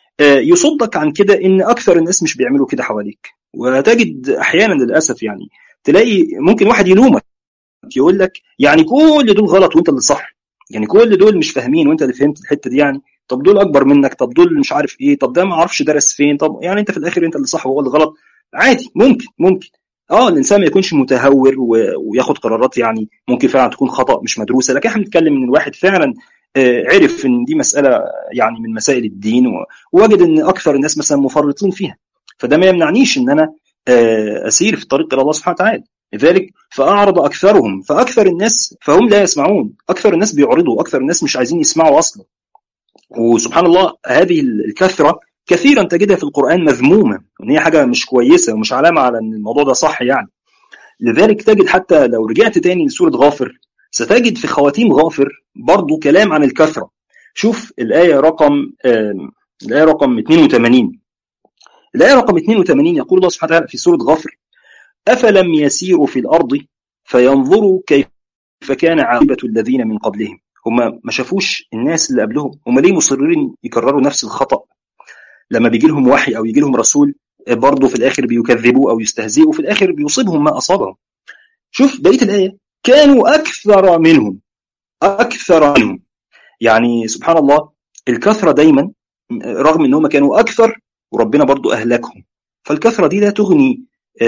[SPEAKER 1] يصدك عن كده إن أكثر الناس مش بيعملوا كده حواليك وتجد أحيانا للأسف يعني تلاقي ممكن واحد يلومك يقول لك يعني كل دول غلط وأنت اللي صح يعني كل دول مش فاهمين وأنت اللي فهمت الحتة دي يعني طب دول أكبر منك طب دول مش عارف إيه طب ده ما أعرفش درس فين طب يعني أنت في الآخر أنت اللي صح وهو اللي غلط عادي ممكن ممكن اه الانسان ما يكونش متهور وياخد قرارات يعني ممكن فعلا تكون خطا مش مدروسه لكن احنا بنتكلم ان الواحد فعلا عرف ان دي مساله يعني من مسائل الدين ووجد ان اكثر الناس مثلا مفرطين فيها فده ما يمنعنيش ان انا اسير في الطريق الى الله سبحانه وتعالى لذلك فاعرض اكثرهم فاكثر الناس فهم لا يسمعون اكثر الناس بيعرضوا اكثر الناس مش عايزين يسمعوا اصلا وسبحان الله هذه الكثره كثيرا تجدها في القرآن مذمومة ان هي حاجة مش كويسة ومش علامة على ان الموضوع ده صح يعني لذلك تجد حتى لو رجعت تاني لسورة غافر ستجد في خواتيم غافر برضو كلام عن الكثرة شوف الآية رقم الآية رقم 82 الآية رقم 82 يقول الله سبحانه وتعالى في سورة غافر أفلم يسيروا في الأرض فينظروا كيف كان عاقبة الذين من قبلهم هم ما شافوش الناس اللي قبلهم هم ليه مصرين يكرروا نفس الخطأ لما بيجي لهم وحي أو يجي لهم رسول برضه في الآخر بيكذبوا أو يستهزئوا في الآخر بيصيبهم ما أصابهم شوف بقية الآية كانوا أكثر منهم أكثر منهم يعني سبحان الله الكثرة دايما رغم ان هم كانوا اكثر وربنا برضو اهلكهم فالكثرة دي لا تغني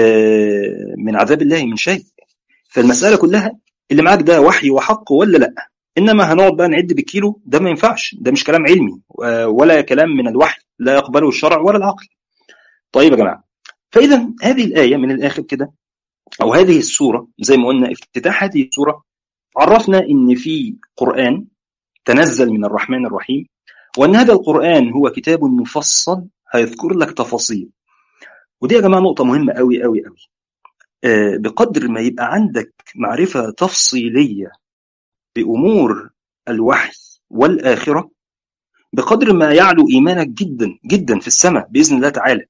[SPEAKER 1] من عذاب الله من شيء فالمسألة كلها اللي معاك ده وحي وحق ولا لا انما هنقعد بقى نعد بالكيلو ده ما ينفعش ده مش كلام علمي ولا كلام من الوحي لا يقبله الشرع ولا العقل طيب يا جماعة فإذا هذه الآية من الآخر كده أو هذه السورة زي ما قلنا افتتاح هذه السورة عرفنا إن في قرآن تنزل من الرحمن الرحيم وأن هذا القرآن هو كتاب مفصل هيذكر لك تفاصيل ودي يا جماعة نقطة مهمة قوي قوي قوي آه بقدر ما يبقى عندك معرفة تفصيلية بأمور الوحي والآخرة بقدر ما يعلو إيمانك جدا جدا في السماء بإذن الله تعالى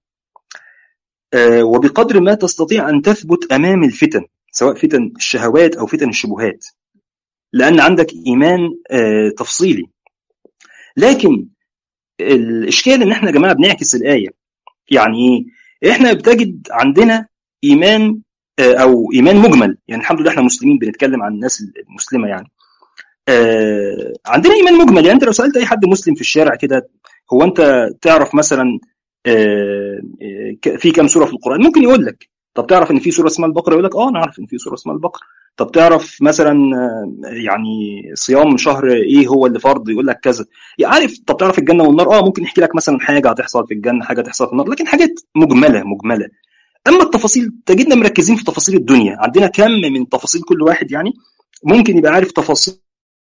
[SPEAKER 1] آه وبقدر ما تستطيع أن تثبت أمام الفتن سواء فتن الشهوات أو فتن الشبهات لأن عندك إيمان آه تفصيلي لكن الإشكال إن إحنا يا جماعة بنعكس الآية يعني إيه؟ إحنا بتجد عندنا إيمان آه أو إيمان مجمل يعني الحمد لله إحنا مسلمين بنتكلم عن الناس المسلمة يعني آه عندنا إيمان مجمل يعني أنت لو سألت أي حد مسلم في الشارع كده هو أنت تعرف مثلا آه في كام سورة في القرآن ممكن يقول لك طب تعرف ان في سوره اسمها البقره يقول لك اه انا عارف ان في سوره اسمها البقره طب تعرف مثلا يعني صيام شهر ايه هو اللي فرض يقول لك كذا عارف طب تعرف الجنه والنار اه ممكن يحكي لك مثلا حاجه هتحصل في الجنه حاجه هتحصل في النار لكن حاجات مجمله مجمله اما التفاصيل تجدنا مركزين في تفاصيل الدنيا عندنا كم من تفاصيل كل واحد يعني ممكن يبقى عارف تفاصيل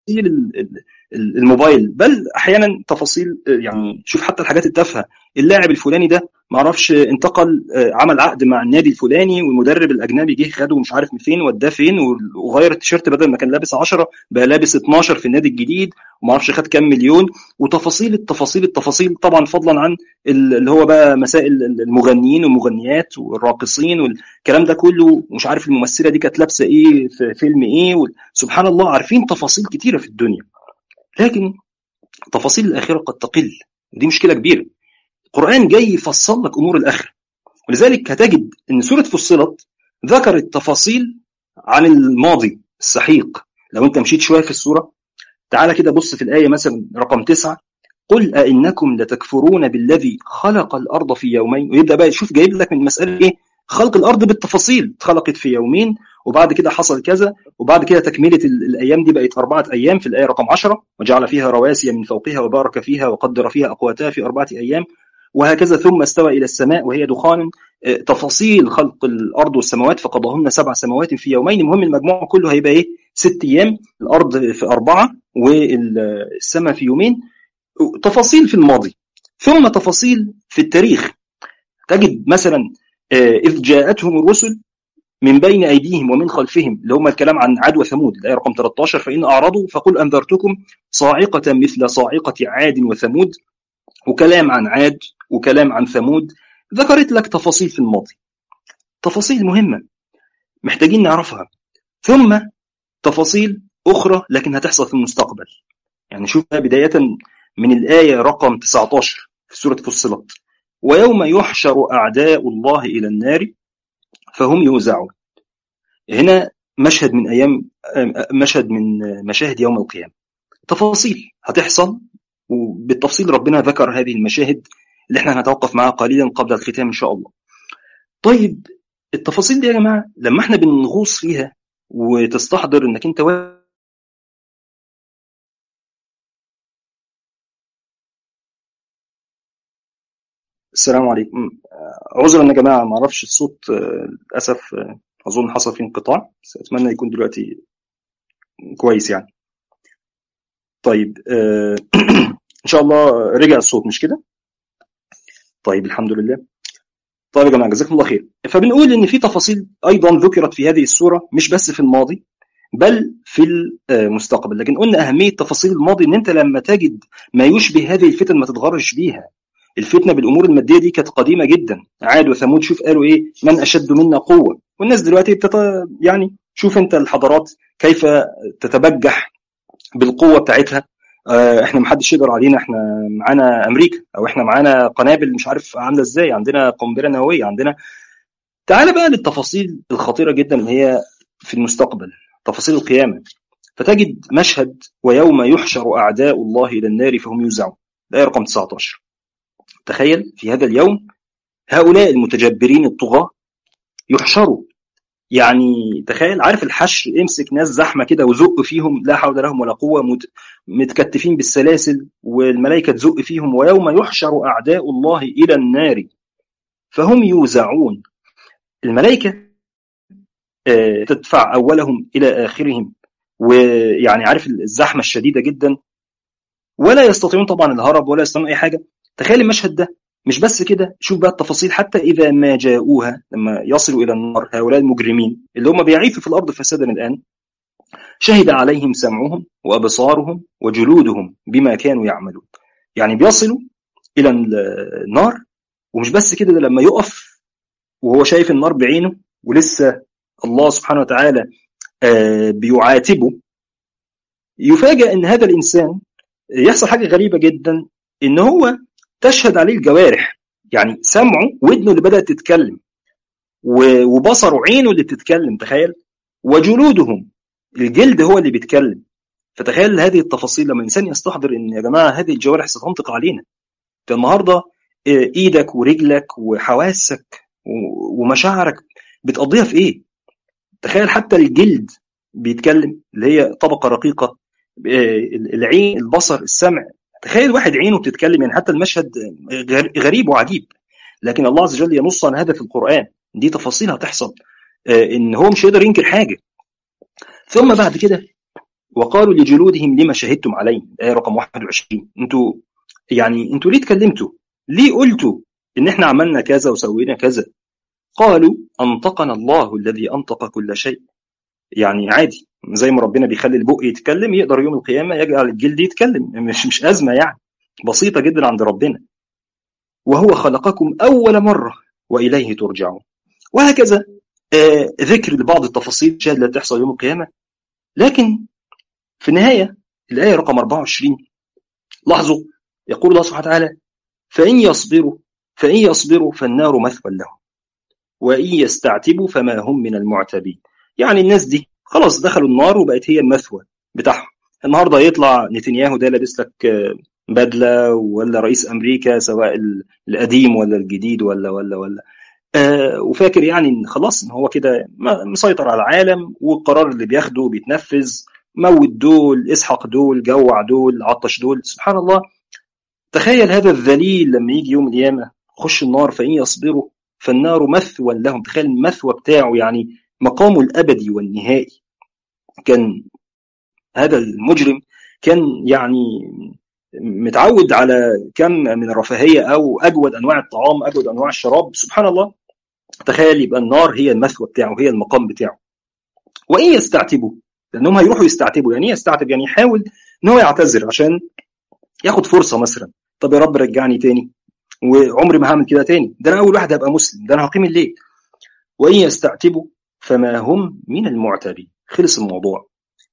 [SPEAKER 1] الموبايل بل احيانا تفاصيل يعني شوف حتى الحاجات التافهه اللاعب الفلاني ده ما اعرفش انتقل عمل عقد مع النادي الفلاني والمدرب الاجنبي جه خده مش عارف من فين وداه فين وغير التيشيرت بدل ما كان لابس 10 بقى لابس 12 في النادي الجديد وما اعرفش خد كام مليون وتفاصيل التفاصيل التفاصيل طبعا فضلا عن اللي هو بقى مسائل المغنيين والمغنيات والراقصين والكلام ده كله مش عارف الممثله دي كانت لابسه ايه في فيلم ايه سبحان الله عارفين تفاصيل كتيره في الدنيا لكن تفاصيل الآخرة قد تقل دي مشكلة كبيرة القرآن جاي يفصل لك أمور الآخرة ولذلك هتجد أن سورة فصلت ذكرت تفاصيل عن الماضي السحيق لو أنت مشيت شوية في السورة تعالى كده بص في الآية مثلا رقم تسعة قل أئنكم لتكفرون بالذي خلق الأرض في يومين ويبدأ بقى يشوف جايب لك من مسألة إيه خلق الأرض بالتفاصيل اتخلقت في يومين وبعد كده حصل كذا وبعد كده تكملة الأيام دي بقت أربعة أيام في الآية رقم 10 وجعل فيها رواسي من فوقها وبارك فيها وقدر فيها أقواتها في أربعة أيام وهكذا ثم استوى إلى السماء وهي دخان تفاصيل خلق الأرض والسماوات فقضاهن سبع سماوات في يومين المهم المجموع كله هيبقى إيه ست أيام الأرض في أربعة والسماء في يومين تفاصيل في الماضي ثم تفاصيل في التاريخ تجد مثلا إذ جاءتهم الرسل من بين أيديهم ومن خلفهم اللي هم الكلام عن عاد وثمود الآية رقم 13 فإن أعرضوا فقل أنذرتكم صاعقة مثل صاعقة عاد وثمود وكلام عن عاد وكلام عن ثمود ذكرت لك تفاصيل في الماضي تفاصيل مهمة محتاجين نعرفها ثم تفاصيل أخرى لكن هتحصل في المستقبل يعني شوف بداية من الآية رقم 19 في سورة فصلت ويوم يحشر أعداء الله إلى النار فهم يوزعون هنا مشهد من أيام مشهد من مشاهد يوم القيامة تفاصيل هتحصل وبالتفصيل ربنا ذكر هذه المشاهد اللي احنا هنتوقف معاها قليلا قبل الختام إن شاء الله طيب التفاصيل دي يا جماعة لما احنا بنغوص فيها وتستحضر انك انت السلام عليكم عذرا يا جماعه ما اعرفش الصوت للاسف اظن حصل فيه انقطاع بس اتمنى يكون دلوقتي كويس يعني طيب ان شاء الله رجع الصوت مش كده طيب الحمد لله طيب يا جماعه جزاكم الله خير فبنقول ان في تفاصيل ايضا ذكرت في هذه السوره مش بس في الماضي بل في المستقبل لكن قلنا اهميه تفاصيل الماضي ان انت لما تجد ما يشبه هذه الفتن ما تتغرش بيها الفتنه بالامور الماديه دي كانت قديمه جدا عاد وثمود شوف قالوا ايه من اشد منا قوه والناس دلوقتي بتت... يعني شوف انت الحضارات كيف تتبجح بالقوه بتاعتها احنا محدش يقدر علينا احنا معانا امريكا او احنا معانا قنابل مش عارف عامله ازاي عندنا قنبله نوويه عندنا تعال بقى للتفاصيل الخطيره جدا اللي هي في المستقبل تفاصيل القيامه فتجد مشهد ويوم يحشر اعداء الله الى النار فهم يوزعون الايه رقم 19 تخيل في هذا اليوم هؤلاء المتجبرين الطغاة يحشروا يعني تخيل عارف الحشر امسك ناس زحمه كده وزق فيهم لا حول لهم ولا قوه مت... متكتفين بالسلاسل والملائكه تزق فيهم ويوم يحشر اعداء الله الى النار فهم يوزعون الملائكه آه تدفع اولهم الى اخرهم ويعني عارف الزحمه الشديده جدا ولا يستطيعون طبعا الهرب ولا يستطيعون اي حاجه تخيل المشهد ده مش بس كده شوف بقى التفاصيل حتى اذا ما جاءوها لما يصلوا الى النار هؤلاء المجرمين اللي هم بيعيثوا في الارض فسادا الان شهد عليهم سمعهم وابصارهم وجلودهم بما كانوا يعملون يعني بيصلوا الى النار ومش بس كده ده لما يقف وهو شايف النار بعينه ولسه الله سبحانه وتعالى آه بيعاتبه يفاجأ ان هذا الانسان يحصل حاجه غريبه جدا ان هو تشهد عليه الجوارح يعني سمعه ودنه اللي بدات تتكلم وبصره عينه اللي بتتكلم تخيل وجلودهم الجلد هو اللي بيتكلم فتخيل هذه التفاصيل لما الانسان يستحضر ان يا جماعه هذه الجوارح ستنطق علينا انت النهارده ايدك ورجلك وحواسك ومشاعرك بتقضيها في ايه؟ تخيل حتى الجلد بيتكلم اللي هي طبقه رقيقه العين البصر السمع تخيل واحد عينه بتتكلم يعني حتى المشهد غريب وعجيب لكن الله عز وجل ينص عن هذا في القرآن دي تفاصيل هتحصل ان هو مش هيقدر ينكر حاجة ثم بعد كده وقالوا لجلودهم لما شهدتم علينا آية رقم 21 انتوا يعني انتوا ليه اتكلمتوا ليه قلتوا ان احنا عملنا كذا وسوينا كذا قالوا انطقنا الله الذي انطق كل شيء يعني عادي زي ما ربنا بيخلي البق يتكلم يقدر يوم القيامه يجعل الجلد يتكلم مش مش ازمه يعني بسيطه جدا عند ربنا وهو خلقكم اول مره واليه ترجعون وهكذا آه ذكر لبعض التفاصيل اللي تحصل يوم القيامه لكن في النهايه الايه رقم 24 لاحظوا يقول الله سبحانه وتعالى فان يصبروا فان يصبروا فالنار مثوى لهم وان يستعتبوا فما هم من المعتبين يعني الناس دي خلاص دخلوا النار وبقت هي المثوى بتاعهم النهارده يطلع نتنياهو ده لابس لك بدله ولا رئيس امريكا سواء القديم ولا الجديد ولا ولا ولا آه وفاكر يعني ان خلاص ان هو كده مسيطر على العالم والقرار اللي بياخده بيتنفذ موت دول اسحق دول جوع دول عطش دول سبحان الله تخيل هذا الذليل لما يجي يوم القيامه خش النار فان يصبروا فالنار مثوى لهم تخيل المثوى بتاعه يعني مقامه الابدي والنهائي كان هذا المجرم كان يعني متعود على كم من الرفاهيه او اجود انواع الطعام اجود انواع الشراب سبحان الله تخيل يبقى النار هي المثوى بتاعه هي المقام بتاعه وان يستعتبوا لانهم هيروحوا يستعتبوا يعني ايه يستعتب يعني يحاول ان هو يعتذر عشان ياخد فرصه مثلا طب يا رب رجعني تاني وعمري ما هعمل كده تاني ده انا اول واحد هبقى مسلم ده انا هقيم الليل وان يستعتبوا فما هم من المعتبين خلص الموضوع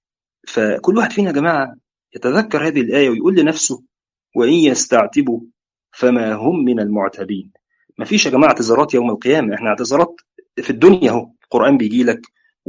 [SPEAKER 1] فكل واحد فينا يا جماعة يتذكر هذه الآية ويقول لنفسه وإن يستعتبوا فما هم من المعتبين ما فيش يا جماعة اعتذارات يوم القيامة احنا اعتذارات في الدنيا اهو القرآن بيجي لك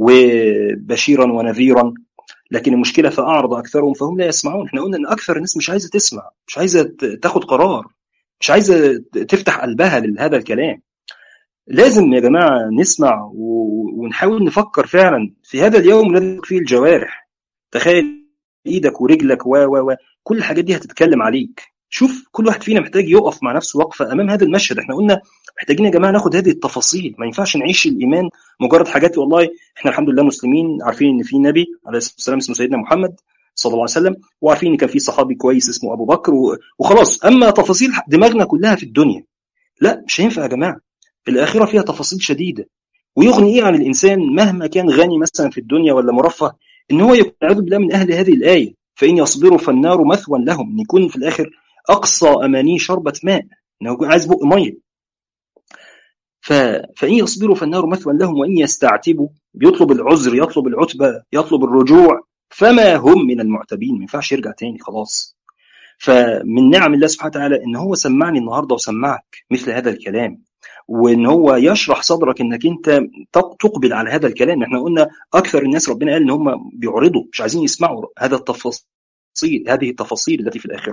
[SPEAKER 1] وبشيرا ونذيرا لكن المشكلة فأعرض أكثرهم فهم لا يسمعون احنا قلنا إن أكثر الناس مش عايزة تسمع مش عايزة تاخد قرار مش عايزة تفتح قلبها لهذا الكلام لازم يا جماعة نسمع ونحاول نفكر فعلا في هذا اليوم الذي فيه الجوارح تخيل ايدك ورجلك و و و كل الحاجات دي هتتكلم عليك شوف كل واحد فينا محتاج يقف مع نفسه وقفه امام هذا المشهد احنا قلنا محتاجين يا جماعه ناخد هذه التفاصيل ما ينفعش نعيش الايمان مجرد حاجات والله احنا الحمد لله مسلمين عارفين ان في نبي عليه الصلاه والسلام اسمه سيدنا محمد صلى الله عليه وسلم وعارفين ان كان في صحابي كويس اسمه ابو بكر وخلاص اما تفاصيل دماغنا كلها في الدنيا لا مش هينفع يا جماعه الاخره فيها تفاصيل شديده ويغني ايه عن الانسان مهما كان غني مثلا في الدنيا ولا مرفه ان هو يكون اعوذ بالله من اهل هذه الايه فان يصبروا فالنار مثوى لهم ان يكون في الاخر اقصى امانيه شربة ماء انه يكون عايز بق ميه ف... فإن يصبروا فالنار مثوى لهم وإن يستعتبوا بيطلب العذر يطلب العتبة يطلب الرجوع فما هم من المعتبين ما ينفعش يرجع تاني خلاص فمن نعم الله سبحانه وتعالى ان هو سمعني النهارده وسمعك مثل هذا الكلام وان هو يشرح صدرك انك انت تقبل على هذا الكلام احنا قلنا اكثر الناس ربنا قال ان هم بيعرضوا مش عايزين يسمعوا هذا التفاصيل هذه التفاصيل التي في الاخره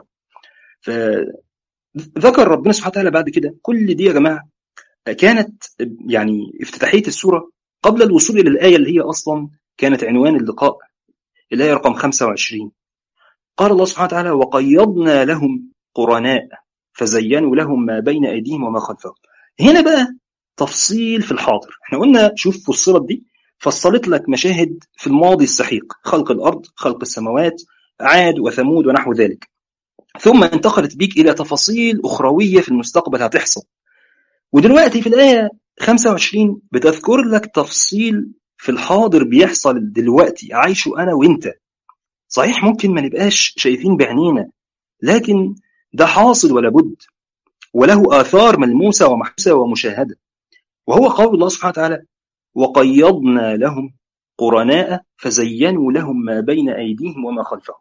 [SPEAKER 1] فذكر ربنا سبحانه وتعالى بعد كده كل دي يا جماعه كانت يعني افتتاحيه السوره قبل الوصول الى الايه اللي هي اصلا كانت عنوان اللقاء الايه رقم 25 قال الله سبحانه وتعالى وقيضنا لهم قرناء فزينوا لهم ما بين ايديهم وما خلفهم هنا بقى تفصيل في الحاضر احنا قلنا شوف فصلت دي فصلت لك مشاهد في الماضي السحيق خلق الارض خلق السماوات عاد وثمود ونحو ذلك ثم انتقلت بيك الى تفاصيل اخرويه في المستقبل هتحصل ودلوقتي في الايه 25 بتذكر لك تفصيل في الحاضر بيحصل دلوقتي عايشه انا وانت صحيح ممكن ما نبقاش شايفين بعينينا لكن ده حاصل ولا بد وله آثار ملموسة ومحسوسة ومشاهدة وهو قول الله سبحانه وتعالى وقيضنا لهم قرناء فزينوا لهم ما بين أيديهم وما خلفهم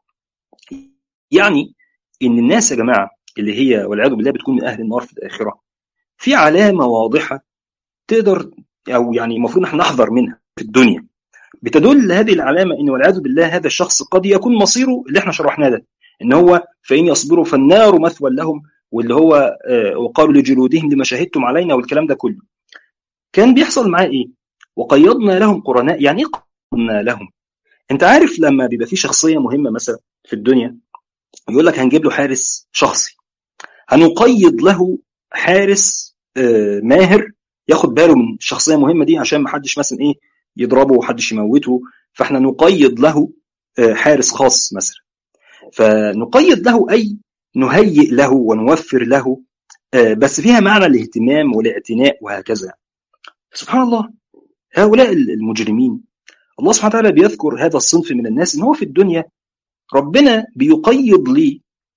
[SPEAKER 1] يعني إن الناس يا جماعة اللي هي والعياذ بالله بتكون من أهل النار في الآخرة في علامة واضحة تقدر أو يعني المفروض نحن نحذر منها في الدنيا بتدل هذه العلامة إن والعياذ بالله هذا الشخص قد يكون مصيره اللي احنا شرحناه ده إن هو فإن يصبروا فالنار مثوى لهم واللي هو وقالوا لجلودهم لما شهدتم علينا والكلام ده كله كان بيحصل معاه ايه وقيضنا لهم قرناء يعني ايه قيضنا لهم انت عارف لما بيبقى في شخصيه مهمه مثلا في الدنيا يقول لك هنجيب له حارس شخصي هنقيض له حارس ماهر ياخد باله من الشخصيه المهمه دي عشان ما حدش مثلا ايه يضربه وحدش يموته فاحنا نقيض له حارس خاص مثلا فنقيض له اي نهيئ له ونوفر له بس فيها معنى الاهتمام والاعتناء وهكذا سبحان الله هؤلاء المجرمين الله سبحانه وتعالى بيذكر هذا الصنف من الناس ان هو في الدنيا ربنا بيقيض لي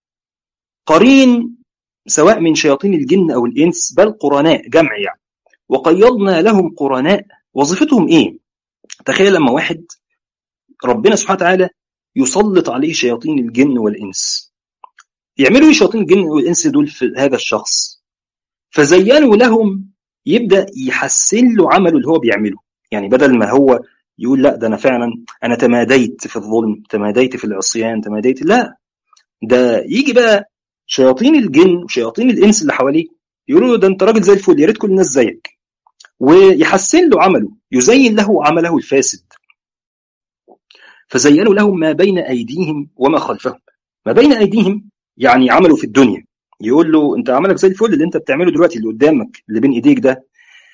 [SPEAKER 1] قرين سواء من شياطين الجن او الانس بل قرناء جمع يعني وقيضنا لهم قرناء وظيفتهم ايه تخيل لما واحد ربنا سبحانه وتعالى يسلط عليه شياطين الجن والانس يعملوا ايه شياطين الجن والانس دول في هذا الشخص فزينوا لهم يبدا يحسن له عمله اللي هو بيعمله يعني بدل ما هو يقول لا ده انا فعلا انا تماديت في الظلم تماديت في العصيان تماديت لا ده يجي بقى شياطين الجن وشياطين الانس اللي حواليه يقولوا له ده انت راجل زي الفل يا ريت كل الناس زيك ويحسن له عمله يزين له عمله الفاسد فزينوا لهم ما بين ايديهم وما خلفهم ما بين ايديهم يعني عمله في الدنيا يقول له انت عملك زي الفل اللي انت بتعمله دلوقتي اللي قدامك اللي بين ايديك ده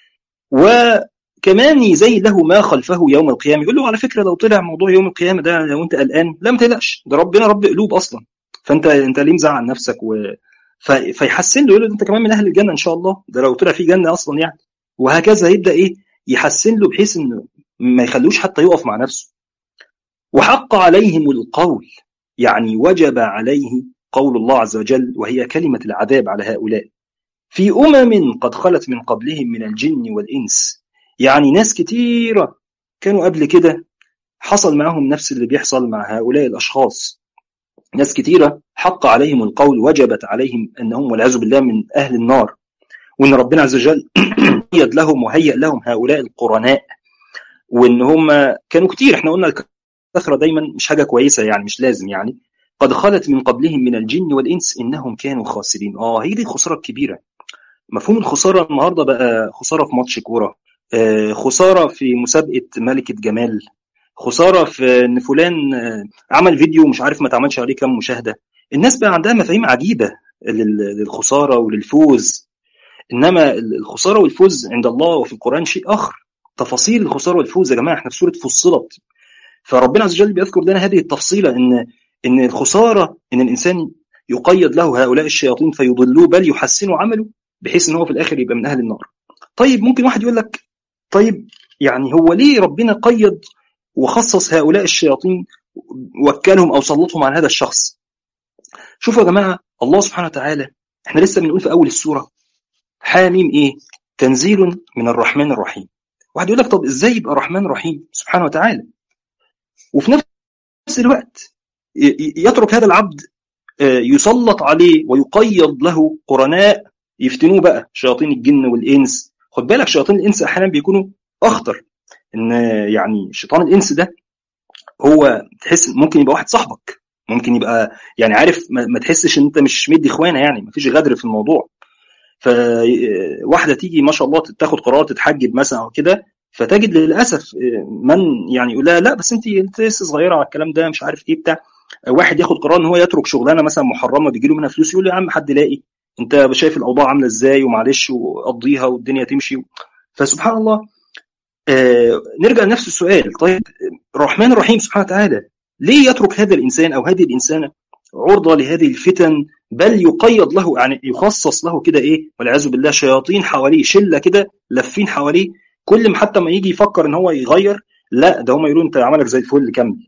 [SPEAKER 1] وكمان يزين له ما خلفه يوم القيامه يقول له على فكره لو طلع موضوع يوم القيامه ده لو انت قلقان لا ما تقلقش ده ربنا رب قلوب اصلا فانت انت ليه مزعل نفسك و... ف... فيحسن له يقول له انت كمان من اهل الجنه ان شاء الله ده لو طلع في جنه اصلا يعني وهكذا يبدا ايه يحسن له بحيث انه ما يخلوش حتى يقف مع نفسه وحق عليهم القول يعني وجب عليه قول الله عز وجل وهي كلمة العذاب على هؤلاء في أمم قد خلت من قبلهم من الجن والإنس يعني ناس كتيرة كانوا قبل كده حصل معهم نفس اللي بيحصل مع هؤلاء الأشخاص ناس كتيرة حق عليهم القول وجبت عليهم أنهم والعياذ بالله من أهل النار وأن ربنا عز وجل قيد لهم وهيأ لهم هؤلاء القرناء وأن هم كانوا كتير احنا قلنا الكثرة دايما مش حاجة كويسة يعني مش لازم يعني قد خلت من قبلهم من الجن والإنس إنهم كانوا خاسرين آه هي دي الخسارة الكبيرة مفهوم الخسارة النهاردة بقى خسارة في ماتش كورة آه خسارة في مسابقة ملكة جمال خسارة في إن فلان آه عمل فيديو مش عارف ما تعملش عليه كام مشاهدة الناس بقى عندها مفاهيم عجيبة للخسارة وللفوز إنما الخسارة والفوز عند الله وفي القرآن شيء آخر تفاصيل الخسارة والفوز يا جماعة احنا في سورة فصلت فربنا عز وجل بيذكر لنا هذه التفصيلة إن ان الخساره ان الانسان يقيد له هؤلاء الشياطين فيضلوه بل يحسنوا عمله بحيث ان هو في الاخر يبقى من اهل النار. طيب ممكن واحد يقول لك طيب يعني هو ليه ربنا قيد وخصص هؤلاء الشياطين وكلهم او سلطهم على هذا الشخص؟ شوفوا يا جماعه الله سبحانه وتعالى احنا لسه بنقول في اول السوره حاميم ايه؟ تنزيل من الرحمن الرحيم واحد يقول لك طب ازاي يبقى رحمن رحيم سبحانه وتعالى وفي نفس الوقت يترك هذا العبد يسلط عليه ويقيض له قرناء يفتنوه بقى شياطين الجن والانس خد بالك شياطين الانس احيانا بيكونوا اخطر ان يعني شيطان الانس ده هو تحس ممكن يبقى واحد صاحبك ممكن يبقى يعني عارف ما تحسش ان انت مش مدي اخوانه يعني ما فيش غدر في الموضوع فواحده تيجي ما شاء الله تاخد قرار تتحجب مثلا او كده فتجد للاسف من يعني يقول لها لا بس انت انت لسه صغيره على الكلام ده مش عارف ايه بتاع واحد ياخد قرار ان هو يترك شغلانه مثلا محرمه بيجي له منها فلوس يقول له يا عم حد لاقي انت شايف الاوضاع عامله ازاي ومعلش وقضيها والدنيا تمشي فسبحان الله آه نرجع لنفس السؤال طيب الرحمن الرحيم سبحانه وتعالى ليه يترك هذا الانسان او هذه الانسانه عرضه لهذه الفتن بل يقيض له يعني يخصص له كده ايه والعياذ بالله شياطين حواليه شله كده لافين حواليه كل ما حتى ما يجي يفكر ان هو يغير لا ده هم يقولوا انت عملك زي الفل كمل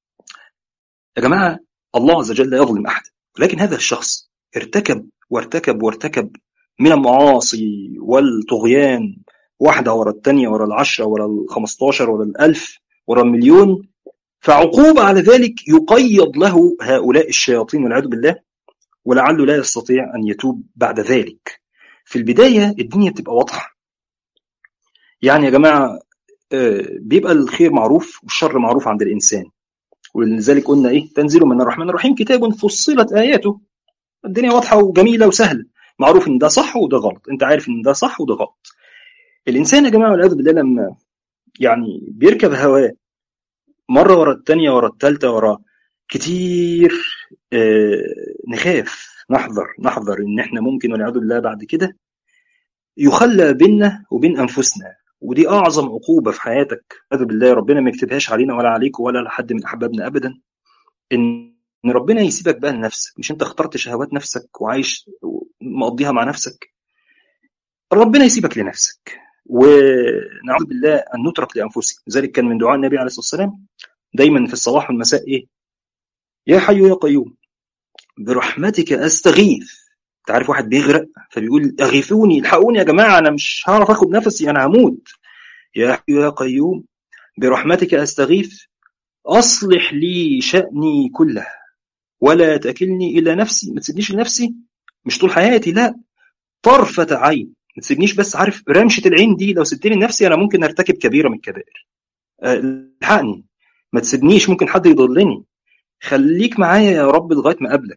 [SPEAKER 1] يا جماعه الله عز وجل لا يظلم احد ولكن هذا الشخص ارتكب وارتكب وارتكب من المعاصي والطغيان واحدة ورا الثانية ورا العشرة ورا الخمستاشر ورا الألف ورا المليون فعقوبة على ذلك يقيض له هؤلاء الشياطين والعياذ بالله ولعله لا يستطيع أن يتوب بعد ذلك في البداية الدنيا بتبقى واضحة يعني يا جماعة بيبقى الخير معروف والشر معروف عند الإنسان ولذلك قلنا إيه تنزيل من الرحمن الرحيم كتاب فصلت آياته الدنيا واضحة وجميلة وسهلة معروف إن ده صح وده غلط أنت عارف إن ده صح وده غلط الإنسان يا جماعة والعياذ بالله لما يعني بيركب هواه مرة ورا الثانية ورا الثالثة ورا كتير آه نخاف نحذر نحذر إن إحنا ممكن والعياذ بالله بعد كده يخلى بيننا وبين أنفسنا ودي أعظم عقوبة في حياتك والعياذ بالله ربنا ما يكتبهاش علينا ولا عليك ولا لحد من أحبابنا أبدا إن ان ربنا يسيبك بقى لنفسك مش انت اخترت شهوات نفسك وعايش مقضيها مع نفسك ربنا يسيبك لنفسك ونعوذ بالله ان نترك لانفسنا لذلك كان من دعاء النبي عليه الصلاه والسلام دايما في الصباح والمساء ايه يا حي يا قيوم برحمتك استغيث تعرف واحد بيغرق فبيقول اغيثوني الحقوني يا جماعه انا مش هعرف اخد نفسي انا هموت يا حي يا قيوم برحمتك استغيث اصلح لي شاني كله ولا تكلني الى نفسي ما تسيبنيش لنفسي مش طول حياتي لا طرفة عين ما تسيبنيش بس عارف رمشة العين دي لو سبتني لنفسي انا ممكن ارتكب كبيرة من الكبائر الحقني أه ما تسيبنيش ممكن حد يضلني خليك معايا يا رب لغايه ما اقابلك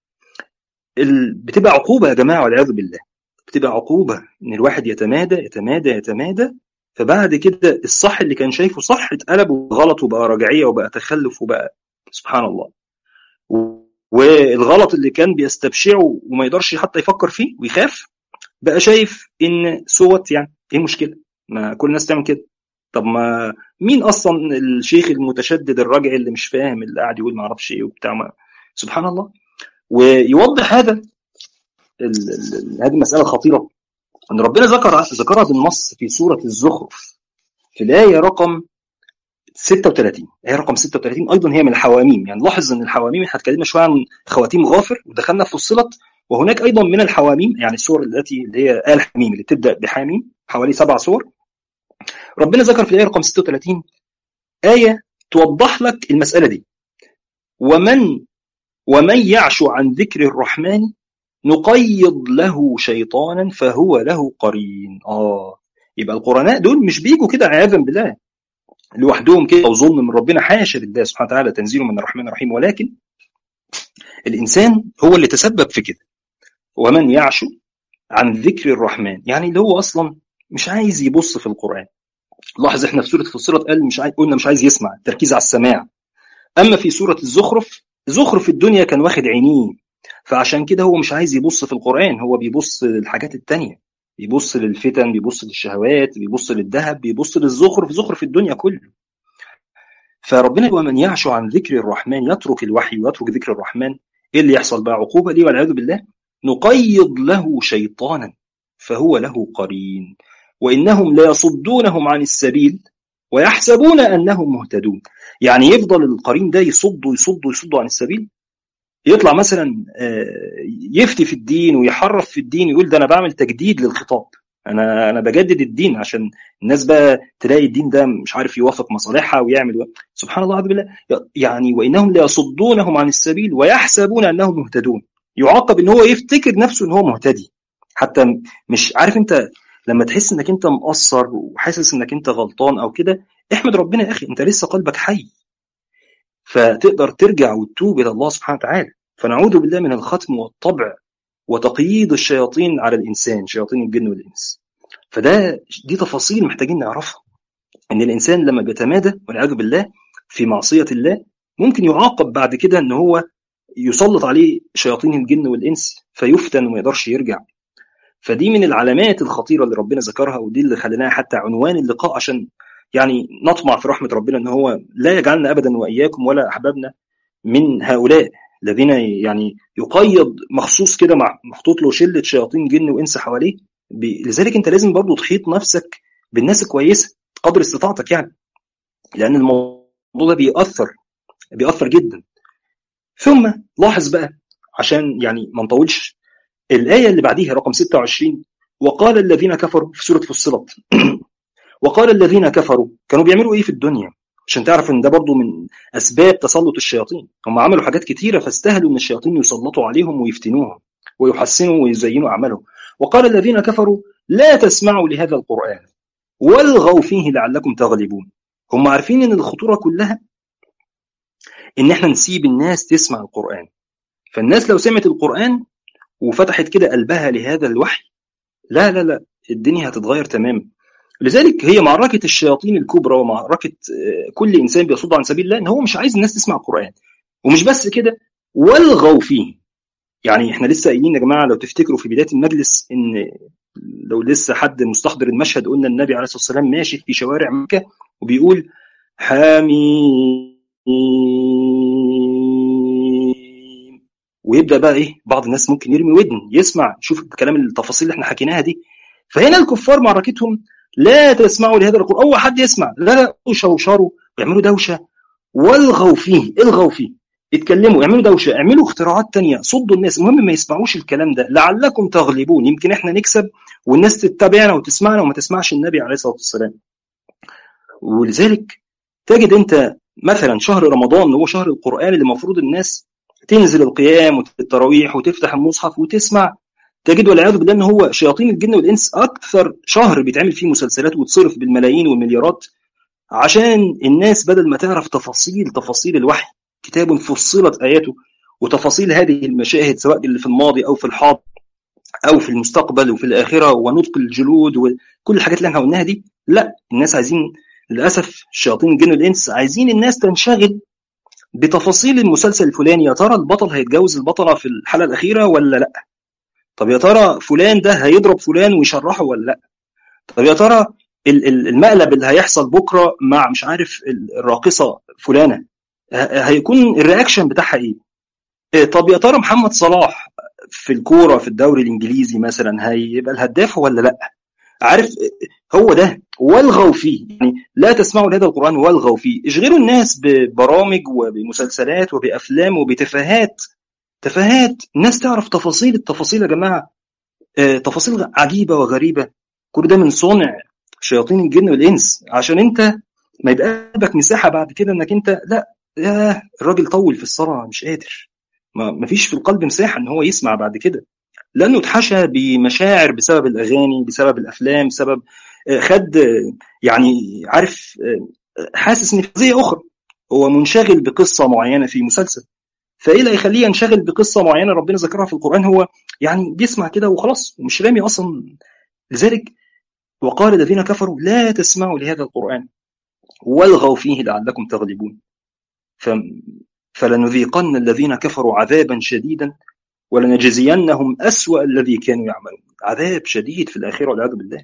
[SPEAKER 1] ال... بتبقى عقوبه يا جماعه والعياذ بالله بتبقى عقوبه ان الواحد يتمادى يتمادى يتمادى فبعد كده الصح اللي كان شايفه صح اتقلب وغلط وبقى رجعيه وبقى تخلف وبقى سبحان الله والغلط اللي كان بيستبشعه وما يقدرش حتى يفكر فيه ويخاف بقى شايف ان صوت يعني ايه المشكله؟ ما كل الناس تعمل كده طب ما مين اصلا الشيخ المتشدد الراجع اللي مش فاهم اللي قاعد يقول ما اعرفش ايه وبتاع ما سبحان الله ويوضح هذا ال ال هذه مساله خطيره ان ربنا ذكر ذكرها بالنص في سوره الزخرف في الايه رقم 36 هي رقم 36 ايضا هي من الحواميم يعني لاحظ ان الحواميم احنا اتكلمنا شويه عن خواتيم غافر ودخلنا في فصلت وهناك ايضا من الحواميم يعني السور التي اللي هي ال حميم اللي بتبدا بحاميم حوالي سبع سور ربنا ذكر في الايه رقم 36 ايه توضح لك المساله دي ومن ومن يعش عن ذكر الرحمن نقيض له شيطانا فهو له قرين اه يبقى القرناء دول مش بيجوا كده عياذا بالله لوحدهم كده او ظلم من ربنا حاشا لله سبحانه وتعالى تنزيل من الرحمن الرحيم ولكن الانسان هو اللي تسبب في كده ومن يعش عن ذكر الرحمن يعني اللي هو اصلا مش عايز يبص في القران لاحظ احنا في سوره فصلت قال مش عايز قلنا مش عايز يسمع التركيز على السماع اما في سوره الزخرف زخرف الدنيا كان واخد عينيه فعشان كده هو مش عايز يبص في القران هو بيبص للحاجات التانية بيبص للفتن بيبص للشهوات بيبص للذهب بيبص للزخرف زخرف الدنيا كله فربنا ومن يعش عن ذكر الرحمن يترك الوحي ويترك ذكر الرحمن ايه اللي يحصل بقى عقوبه ليه والعياذ بالله نقيض له شيطانا فهو له قرين وانهم ليصدونهم عن السبيل ويحسبون انهم مهتدون يعني يفضل القرين ده يصد ويصد ويصد عن السبيل يطلع مثلا يفتي في الدين ويحرف في الدين يقول ده انا بعمل تجديد للخطاب انا انا بجدد الدين عشان الناس بقى تلاقي الدين ده مش عارف يوافق مصالحها ويعمل و... سبحان الله عز بالله يعني وانهم ليصدونهم عن السبيل ويحسبون انهم مهتدون يعاقب ان هو يفتكر نفسه ان هو مهتدي حتى مش عارف انت لما تحس انك انت مقصر وحاسس انك انت غلطان او كده احمد ربنا يا اخي انت لسه قلبك حي فتقدر ترجع وتتوب الى الله سبحانه وتعالى فنعوذ بالله من الختم والطبع وتقييد الشياطين على الانسان شياطين الجن والانس فده دي تفاصيل محتاجين نعرفها ان الانسان لما بيتمادى والعياذ بالله في معصيه الله ممكن يعاقب بعد كده ان هو يسلط عليه شياطين الجن والانس فيفتن وما يقدرش يرجع فدي من العلامات الخطيره اللي ربنا ذكرها ودي اللي خليناها حتى عنوان اللقاء عشان يعني نطمع في رحمه ربنا ان هو لا يجعلنا ابدا واياكم ولا احبابنا من هؤلاء الذين يعني يقيد مخصوص كده مع محطوط له شله شياطين جن وانس حواليه لذلك انت لازم برضو تحيط نفسك بالناس الكويسه قدر استطاعتك يعني لان الموضوع ده بيأثر بيأثر جدا ثم لاحظ بقى عشان يعني ما نطولش الآية اللي بعديها رقم 26 وقال الذين كفروا في سورة فصلت وقال الذين كفروا كانوا بيعملوا ايه في الدنيا عشان تعرف ان ده برضو من اسباب تسلط الشياطين هم عملوا حاجات كتيرة فاستاهلوا ان الشياطين يسلطوا عليهم ويفتنوهم ويحسنوا ويزينوا اعمالهم وقال الذين كفروا لا تسمعوا لهذا القرآن والغوا فيه لعلكم تغلبون هم عارفين ان الخطورة كلها ان احنا نسيب الناس تسمع القرآن فالناس لو سمعت القرآن وفتحت كده قلبها لهذا الوحي لا لا لا الدنيا هتتغير تماما لذلك هي معركة الشياطين الكبرى ومعركة كل إنسان بيصد عن سبيل الله إن هو مش عايز الناس تسمع القرآن ومش بس كده والغوا فيه يعني احنا لسه قايلين يا جماعة لو تفتكروا في بداية المجلس إن لو لسه حد مستحضر المشهد قلنا النبي عليه الصلاة والسلام ماشي في شوارع مكة وبيقول حامي ويبدا بقى ايه بعض الناس ممكن يرمي ودن يسمع يشوف الكلام التفاصيل اللي احنا حكيناها دي فهنا الكفار معركتهم لا تسمعوا لهذا القران اول حد يسمع لا لا يشوشروا يعملوا دوشه والغوا فيه الغوا فيه يتكلموا يعملوا دوشه يعملوا اختراعات تانية صدوا الناس المهم ما يسمعوش الكلام ده لعلكم تغلبون يمكن احنا نكسب والناس تتبعنا وتسمعنا وما تسمعش النبي عليه الصلاه والسلام ولذلك تجد انت مثلا شهر رمضان هو شهر القران اللي المفروض الناس تنزل القيام والتراويح وتفتح المصحف وتسمع تجد والعياذ بالله ان هو شياطين الجن والانس اكثر شهر بيتعمل فيه مسلسلات وتصرف بالملايين والمليارات عشان الناس بدل ما تعرف تفاصيل تفاصيل الوحي كتاب فصلت اياته وتفاصيل هذه المشاهد سواء اللي في الماضي او في الحاضر او في المستقبل وفي الاخره ونطق الجلود وكل الحاجات اللي احنا قلناها دي لا الناس عايزين للاسف الشياطين الجن والانس عايزين الناس تنشغل بتفاصيل المسلسل الفلاني يا ترى البطل هيتجوز البطله في الحلقه الاخيره ولا لا طب يا ترى فلان ده هيضرب فلان ويشرحه ولا لا طب يا ترى المقلب اللي هيحصل بكره مع مش عارف الراقصه فلانه هيكون الرياكشن بتاعها ايه طب يا ترى محمد صلاح في الكوره في الدوري الانجليزي مثلا هيبقى الهداف ولا لا عارف هو ده والغوا فيه يعني لا تسمعوا لهذا القرآن والغوا فيه اشغلوا الناس ببرامج وبمسلسلات وبأفلام وبتفاهات تفاهات الناس تعرف تفاصيل التفاصيل يا جماعة آه تفاصيل عجيبة وغريبة كل ده من صنع شياطين الجن والإنس عشان أنت ما يبقى لك مساحة بعد كده إنك أنت لا يا الراجل طول في الصلاة مش قادر ما فيش في القلب مساحة إن هو يسمع بعد كده لانه اتحشى بمشاعر بسبب الاغاني بسبب الافلام بسبب خد يعني عارف حاسس ان في قضيه اخرى هو منشغل بقصه معينه في مسلسل فايه اللي هيخليه ينشغل بقصه معينه ربنا ذكرها في القران هو يعني بيسمع كده وخلاص ومش رامي اصلا لذلك وقال الذين كفروا لا تسمعوا لهذا القران والغوا فيه لعلكم تغلبون فلنذيقن الذين كفروا عذابا شديدا ولنجزينهم أسوأ الذي كانوا يعملون عذاب شديد في الآخرة والعياذ بالله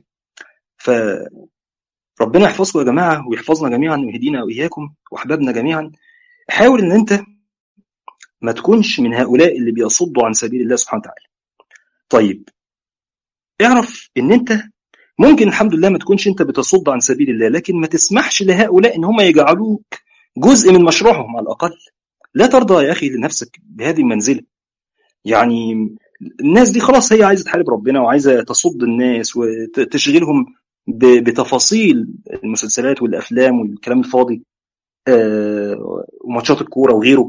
[SPEAKER 1] فربنا يحفظكم يا جماعة ويحفظنا جميعا ويهدينا وإياكم وأحبابنا جميعا حاول إن أنت ما تكونش من هؤلاء اللي بيصدوا عن سبيل الله سبحانه وتعالى طيب اعرف إن أنت ممكن الحمد لله ما تكونش أنت بتصد عن سبيل الله لكن ما تسمحش لهؤلاء إن هم يجعلوك جزء من مشروعهم على الأقل لا ترضى يا أخي لنفسك بهذه المنزلة يعني الناس دي خلاص هي عايزه تحارب ربنا وعايزه تصد الناس وتشغلهم بتفاصيل المسلسلات والافلام والكلام الفاضي آه، وماتشات الكوره وغيره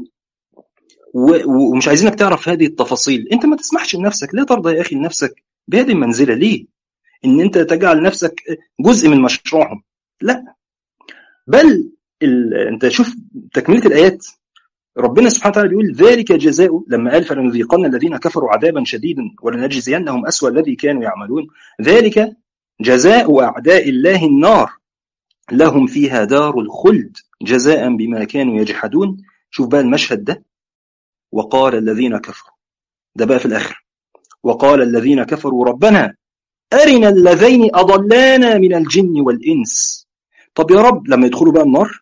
[SPEAKER 1] ومش عايزينك تعرف هذه التفاصيل انت ما تسمحش لنفسك لا ترضى يا اخي لنفسك بهذه المنزله ليه ان انت تجعل نفسك جزء من مشروعهم لا بل ال... انت شوف تكمله الايات ربنا سبحانه وتعالى بيقول ذلك جزاء لما قال فلنذيقن الذين كفروا عذابا شديدا ولنجزينهم اسوأ الذي كانوا يعملون ذلك جزاء اعداء الله النار لهم فيها دار الخلد جزاء بما كانوا يجحدون شوف بقى المشهد ده وقال الذين كفروا ده بقى في الاخر وقال الذين كفروا ربنا أرنا اللذين أضلانا من الجن والإنس طب يا رب لما يدخلوا بقى النار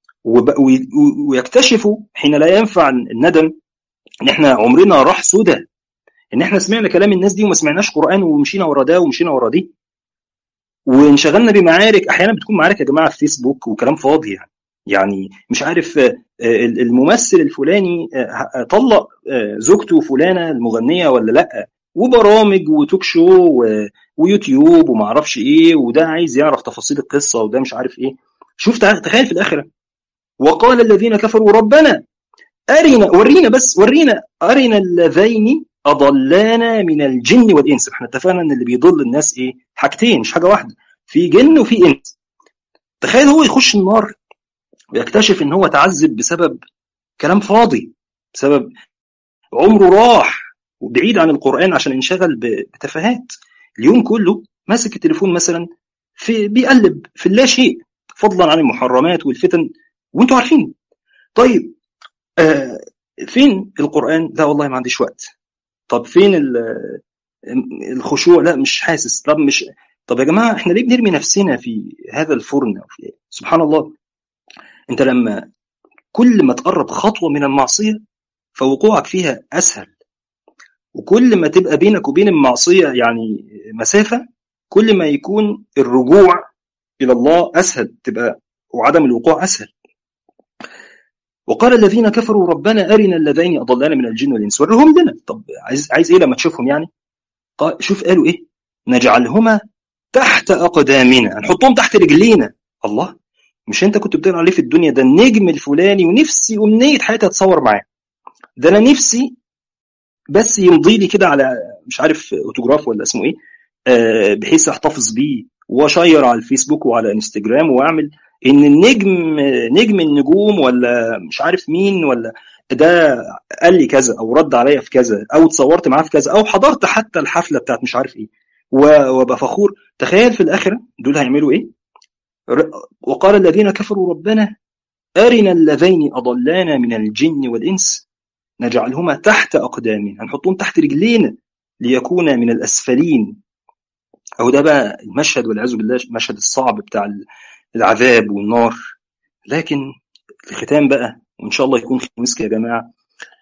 [SPEAKER 1] ويكتشفوا حين لا ينفع الندم ان احنا عمرنا راح سدى ان احنا سمعنا كلام الناس دي وما سمعناش قران ومشينا ورا ده ومشينا ورا دي وانشغلنا بمعارك احيانا بتكون معارك يا جماعه في فيسبوك وكلام فاضي يعني يعني مش عارف الممثل الفلاني طلق زوجته فلانه المغنيه ولا لا وبرامج وتوك شو ويوتيوب وما اعرفش ايه وده عايز يعرف تفاصيل القصه وده مش عارف ايه شوف تخيل في الاخره وقال الذين كفروا ربنا ارنا ورينا بس ورينا ارنا اللذين اضلانا من الجن والانس احنا اتفقنا ان اللي بيضل الناس ايه حاجتين مش حاجه واحده في جن وفي انس تخيل هو يخش النار ويكتشف ان هو تعذب بسبب كلام فاضي بسبب عمره راح وبعيد عن القران عشان انشغل بتفاهات اليوم كله ماسك التليفون مثلا في بيقلب في اللا شيء فضلا عن المحرمات والفتن وانتوا عارفين طيب آه فين القران لا والله ما عنديش وقت طب فين الخشوع لا مش حاسس طب مش طب يا جماعه احنا ليه بنرمي نفسنا في هذا الفرن في سبحان الله انت لما كل ما تقرب خطوه من المعصيه فوقوعك فيها اسهل وكل ما تبقى بينك وبين المعصيه يعني مسافه كل ما يكون الرجوع الى الله اسهل تبقى وعدم الوقوع اسهل وقال الذين كفروا ربنا ارنا اللذين اضلانا من الجن والانس ورهم لنا طب عايز عايز ايه لما تشوفهم يعني قال شوف قالوا ايه نجعلهما تحت اقدامنا نحطهم تحت رجلينا الله مش انت كنت بتقرا عليه في الدنيا ده النجم الفلاني ونفسي امنيه حياتي اتصور معاه ده انا نفسي بس يمضي لي كده على مش عارف اوتوجراف ولا اسمه ايه آه بحيث احتفظ بيه واشير على الفيسبوك وعلى انستجرام واعمل ان النجم نجم النجوم ولا مش عارف مين ولا ده قال لي كذا او رد عليا في كذا او اتصورت معاه في كذا او حضرت حتى الحفله بتاعت مش عارف ايه وابقى فخور تخيل في الاخره دول هيعملوا ايه وقال الذين كفروا ربنا ارنا اللذين اضلانا من الجن والانس نجعلهما تحت اقدامنا هنحطهم تحت رجلينا ليكونا من الاسفلين او ده بقى المشهد والعياذ بالله المشهد الصعب بتاع العذاب والنار لكن الختام بقى وان شاء الله يكون مسك يا جماعه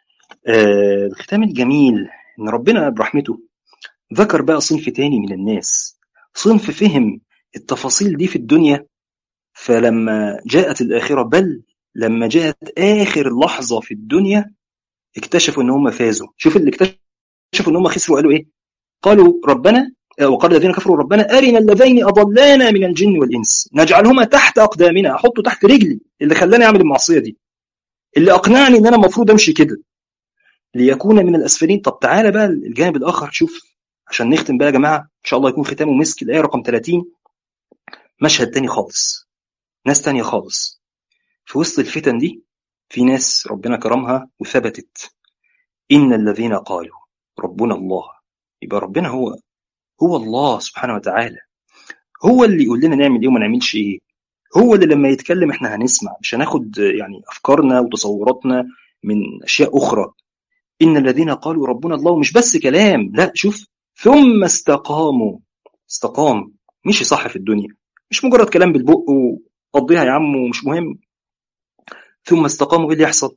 [SPEAKER 1] آه الختام الجميل ان ربنا برحمته ذكر بقى صنف تاني من الناس صنف فهم التفاصيل دي في الدنيا فلما جاءت الآخرة بل لما جاءت آخر لحظة في الدنيا اكتشفوا ان هم فازوا شوف اللي اكتشفوا ان هم خسروا قالوا ايه قالوا ربنا وقال الذين كفروا ربنا أرنا اللذين أضلانا من الجن والإنس نجعلهما تحت أقدامنا أحطه تحت رجلي اللي خلاني أعمل المعصية دي اللي أقنعني إن أنا المفروض أمشي كده ليكون من الأسفلين طب تعالى بقى الجانب الآخر شوف عشان نختم بقى يا جماعة إن شاء الله يكون ختامه مسك الآية رقم 30 مشهد تاني خالص ناس تانية خالص في وسط الفتن دي في ناس ربنا كرمها وثبتت إن الذين قالوا ربنا الله يبقى ربنا هو هو الله سبحانه وتعالى هو اللي يقول لنا نعمل ايه وما نعملش ايه هو اللي لما يتكلم احنا هنسمع مش هناخد يعني افكارنا وتصوراتنا من اشياء اخرى ان الذين قالوا ربنا الله مش بس كلام لا شوف ثم استقاموا استقام مشي صح في الدنيا مش مجرد كلام بالبق وقضيها يا عم ومش مهم ثم استقاموا ايه اللي يحصل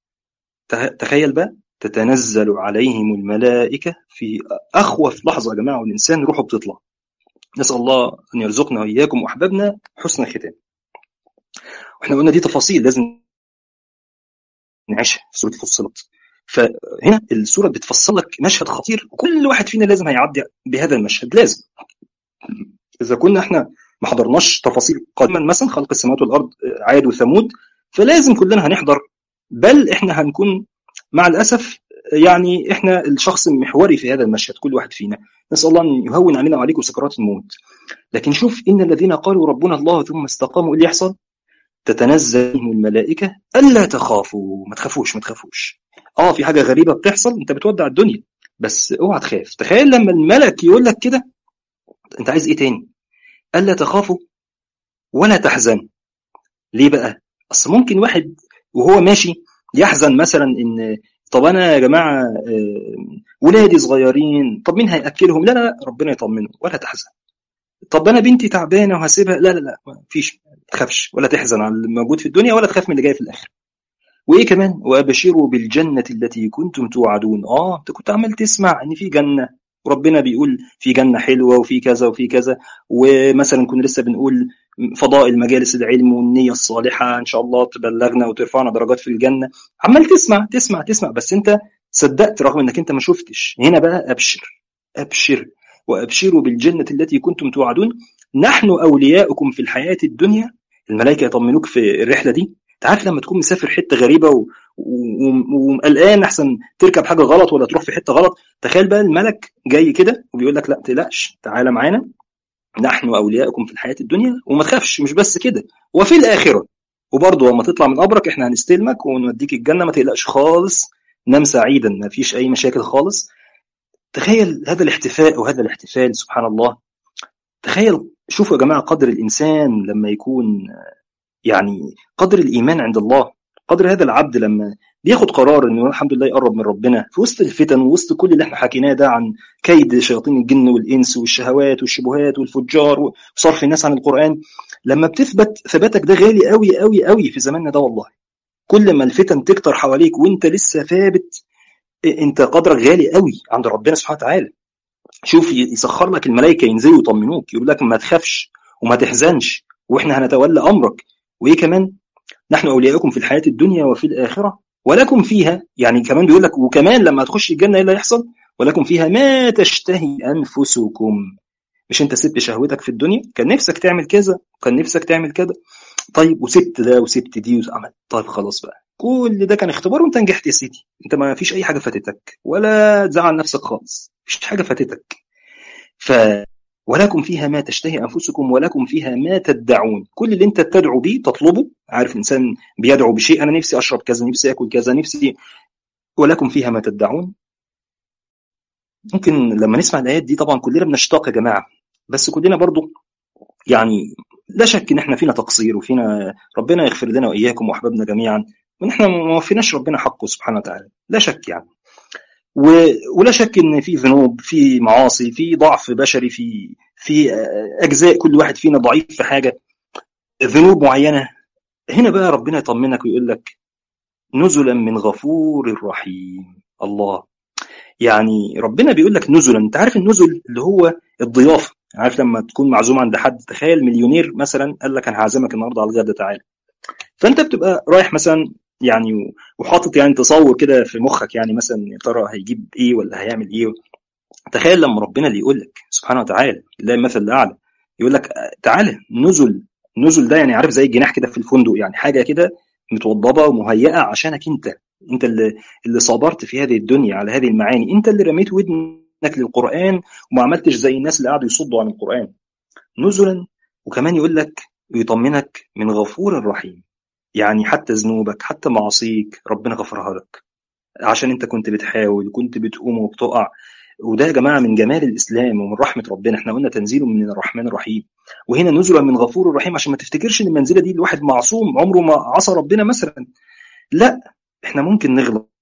[SPEAKER 1] تخيل بقى تتنزل عليهم الملائكة في أخوف لحظة يا جماعة والإنسان روحه بتطلع نسأل الله أن يرزقنا وإياكم وأحبابنا حسن ختام وإحنا قلنا دي تفاصيل لازم نعيشها في سورة فصلت فهنا السوره بتفصل لك مشهد خطير وكل واحد فينا لازم هيعدي بهذا المشهد لازم اذا كنا احنا ما حضرناش تفاصيل قادما مثلا خلق السماوات والارض عاد وثمود فلازم كلنا هنحضر بل احنا هنكون مع الاسف يعني احنا الشخص المحوري في هذا المشهد كل واحد فينا نسال الله ان يهون علينا وعليكم سكرات الموت لكن شوف ان الذين قالوا ربنا الله ثم استقاموا ايه اللي يحصل تتنزل بهم الملائكه الا تخافوا ما تخافوش ما تخافوش اه في حاجه غريبه بتحصل انت بتودع الدنيا بس اوعى تخاف تخيل لما الملك يقول لك كده انت عايز ايه تاني الا تخافوا ولا تحزنوا ليه بقى اصل ممكن واحد وهو ماشي يحزن مثلا ان طب انا يا جماعه ولادي صغيرين طب مين هياكلهم لا لا ربنا يطمنه ولا تحزن طب انا بنتي تعبانه وهسيبها لا لا لا ما فيش ما تخافش ولا تحزن على الموجود في الدنيا ولا تخاف من اللي جاي في الاخر وايه كمان وابشروا بالجنه التي كنتم توعدون اه انت كنت عمال تسمع ان في جنه وربنا بيقول في جنه حلوه وفي كذا وفي كذا ومثلا كنا لسه بنقول فضائل مجالس العلم والنيه الصالحه ان شاء الله تبلغنا وترفعنا درجات في الجنه عمال تسمع تسمع تسمع بس انت صدقت رغم انك انت ما شفتش هنا بقى ابشر ابشر وابشروا بالجنه التي كنتم توعدون نحن اولياؤكم في الحياه الدنيا الملائكه يطمنوك في الرحله دي انت عارف لما تكون مسافر حته غريبه و... وقلقان احسن تركب حاجه غلط ولا تروح في حته غلط تخيل بقى الملك جاي كده وبيقول لك لا تقلقش تعالى معانا نحن اولياؤكم في الحياه الدنيا وما تخافش مش بس كده وفي الاخره وبرضه لما تطلع من قبرك احنا هنستلمك ونوديك الجنه ما تقلقش خالص نام سعيدا ما فيش اي مشاكل خالص تخيل هذا الاحتفاء وهذا الاحتفال سبحان الله تخيل شوفوا يا جماعه قدر الانسان لما يكون يعني قدر الايمان عند الله قدر هذا العبد لما بياخد قرار انه الحمد لله يقرب من ربنا في وسط الفتن ووسط كل اللي احنا حكيناه ده عن كيد شياطين الجن والانس والشهوات والشبهات والفجار وصرف الناس عن القران لما بتثبت ثباتك ده غالي قوي قوي قوي في زماننا ده والله كل ما الفتن تكتر حواليك وانت لسه ثابت انت قدرك غالي قوي عند ربنا سبحانه وتعالى شوف يسخر لك الملائكه ينزلوا يطمنوك يقول لك ما تخافش وما تحزنش واحنا هنتولى امرك وايه كمان نحن اولياؤكم في الحياه الدنيا وفي الاخره ولكم فيها يعني كمان بيقول لك وكمان لما تخش الجنه ايه اللي هيحصل ولكم فيها ما تشتهي انفسكم مش انت سبت شهوتك في الدنيا كان نفسك تعمل كذا كان نفسك تعمل كذا طيب وسبت ده وسبت دي وعمل طيب خلاص بقى كل ده كان اختبار وانت نجحت يا سيدي انت ما فيش اي حاجه فاتتك ولا تزعل نفسك خالص مفيش حاجه فاتتك ف ولكم فيها ما تشتهي انفسكم ولكم فيها ما تدعون كل اللي انت تدعو به تطلبه عارف الانسان بيدعو بشيء انا نفسي اشرب كذا نفسي اكل كذا نفسي ولكم فيها ما تدعون ممكن لما نسمع الايات دي طبعا كلنا بنشتاق يا جماعه بس كلنا برضو يعني لا شك ان احنا فينا تقصير وفينا ربنا يغفر لنا واياكم واحبابنا جميعا وان احنا ما وفيناش ربنا حقه سبحانه وتعالى لا شك يعني و... ولا شك ان في ذنوب في معاصي في ضعف بشري في في اجزاء كل واحد فينا ضعيف في حاجه ذنوب معينه هنا بقى ربنا يطمنك ويقول لك نزلا من غفور رحيم الله يعني ربنا بيقول لك نزلا انت عارف النزل اللي هو الضيافه عارف لما تكون معزوم عند حد تخيل مليونير مثلا قال لك انا هعزمك النهارده على الغدا تعالى فانت بتبقى رايح مثلا يعني وحاطط يعني تصور كده في مخك يعني مثلا يا ترى هيجيب ايه ولا هيعمل ايه تخيل لما ربنا اللي يقول لك سبحانه وتعالى الله المثل الاعلى يقول لك تعالى نزل نزل ده يعني عارف زي الجناح كده في الفندق يعني حاجه كده متوضبه ومهيئه عشانك انت انت اللي اللي صبرت في هذه الدنيا على هذه المعاني انت اللي رميت ودنك للقران وما عملتش زي الناس اللي قعدوا يصدوا عن القران نزلا وكمان يقول لك ويطمنك من غفور رحيم يعني حتى ذنوبك حتى معاصيك ربنا غفرها لك عشان انت كنت بتحاول كنت بتقوم وبتقع وده يا جماعه من جمال الاسلام ومن رحمه ربنا احنا قلنا تنزيل من الرحمن الرحيم وهنا نزلا من غفور رحيم عشان ما تفتكرش ان المنزله دي الواحد معصوم عمره ما عصى ربنا مثلا لا احنا ممكن نغلط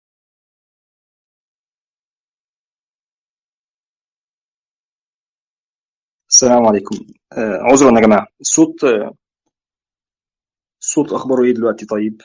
[SPEAKER 1] السلام عليكم آه عذرا يا جماعه الصوت آه الصوت اخباره ايه دلوقتي طيب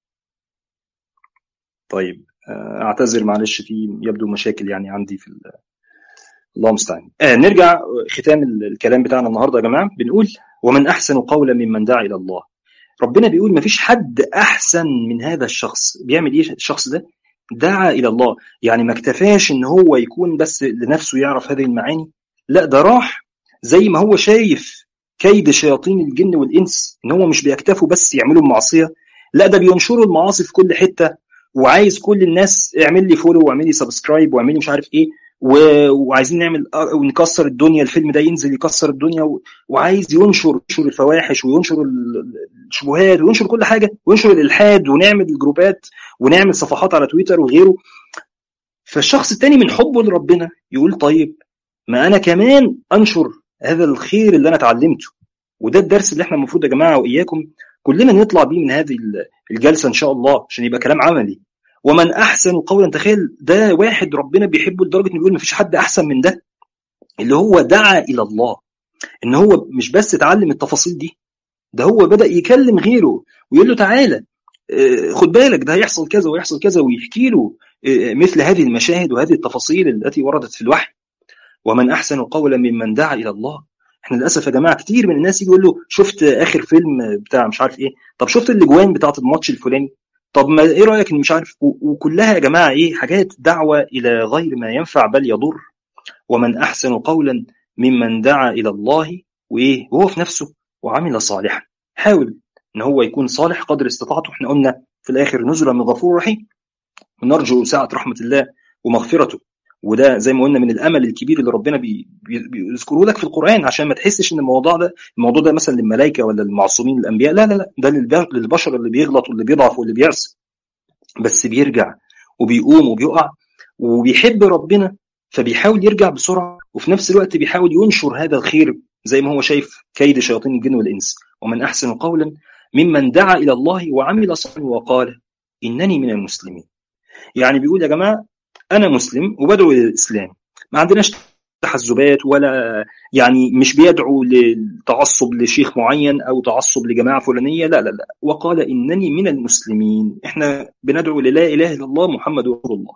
[SPEAKER 1] طيب آه اعتذر معلش في يبدو مشاكل يعني عندي في الله المستعان آه نرجع ختام الكلام بتاعنا النهارده يا جماعه بنقول ومن احسن قولا ممن دعا الى الله ربنا بيقول مفيش حد احسن من هذا الشخص بيعمل ايه الشخص ده دعا الى الله يعني ما اكتفاش ان هو يكون بس لنفسه يعرف هذه المعاني لا ده راح زي ما هو شايف كيد شياطين الجن والانس ان هو مش بيكتفوا بس يعملوا المعصيه لا ده بينشروا المعاصي في كل حته وعايز كل الناس اعمل لي فولو واعمل لي سبسكرايب واعمل لي مش عارف ايه و... وعايزين نعمل ونكسر الدنيا الفيلم ده ينزل يكسر الدنيا و... وعايز ينشر ينشر الفواحش وينشر الشبهات وينشر كل حاجه وينشر الالحاد ونعمل جروبات ونعمل صفحات على تويتر وغيره فالشخص التاني من حبه لربنا يقول طيب ما انا كمان انشر هذا الخير اللي انا اتعلمته وده الدرس اللي احنا المفروض يا جماعه واياكم كلنا نطلع بيه من هذه الجلسه ان شاء الله عشان يبقى كلام عملي ومن احسن قولا تخيل ده واحد ربنا بيحبه لدرجه انه يقول مفيش حد احسن من ده اللي هو دعا الى الله ان هو مش بس اتعلم التفاصيل دي ده هو بدا يكلم غيره ويقول له تعالى خد بالك ده هيحصل كذا ويحصل كذا ويحكي له مثل هذه المشاهد وهذه التفاصيل التي وردت في الوحي ومن احسن قولا ممن دعا الى الله احنا للاسف يا جماعه كتير من الناس يجي يقول له شفت اخر فيلم بتاع مش عارف ايه طب شفت الاجوان بتاعه الماتش الفلاني طب ما ايه رايك ان مش عارف وكلها يا جماعه ايه حاجات دعوه الى غير ما ينفع بل يضر ومن احسن قولا ممن دعا الى الله وايه وهو في نفسه وعمل صالحا حاول ان هو يكون صالح قدر استطاعته احنا قلنا في الاخر نزلا من غفور رحيم ونرجو سعه رحمه الله ومغفرته وده زي ما قلنا من الامل الكبير اللي ربنا بي بيذكره لك في القران عشان ما تحسش ان الموضوع ده الموضوع ده مثلا للملائكه ولا المعصومين الانبياء لا لا لا ده للبشر اللي بيغلط واللي بيضعف واللي بيعصي بس بيرجع وبيقوم وبيقع وبيحب ربنا فبيحاول يرجع بسرعه وفي نفس الوقت بيحاول ينشر هذا الخير زي ما هو شايف كيد شياطين الجن والانس ومن احسن قولا ممن دعا الى الله وعمل صالحا وقال انني من المسلمين يعني بيقول يا جماعه انا مسلم وبدعو الى الاسلام ما عندناش تحزبات ولا يعني مش بيدعو للتعصب لشيخ معين او تعصب لجماعه فلانيه لا لا لا وقال انني من المسلمين احنا بندعو للا اله الا الله محمد رسول الله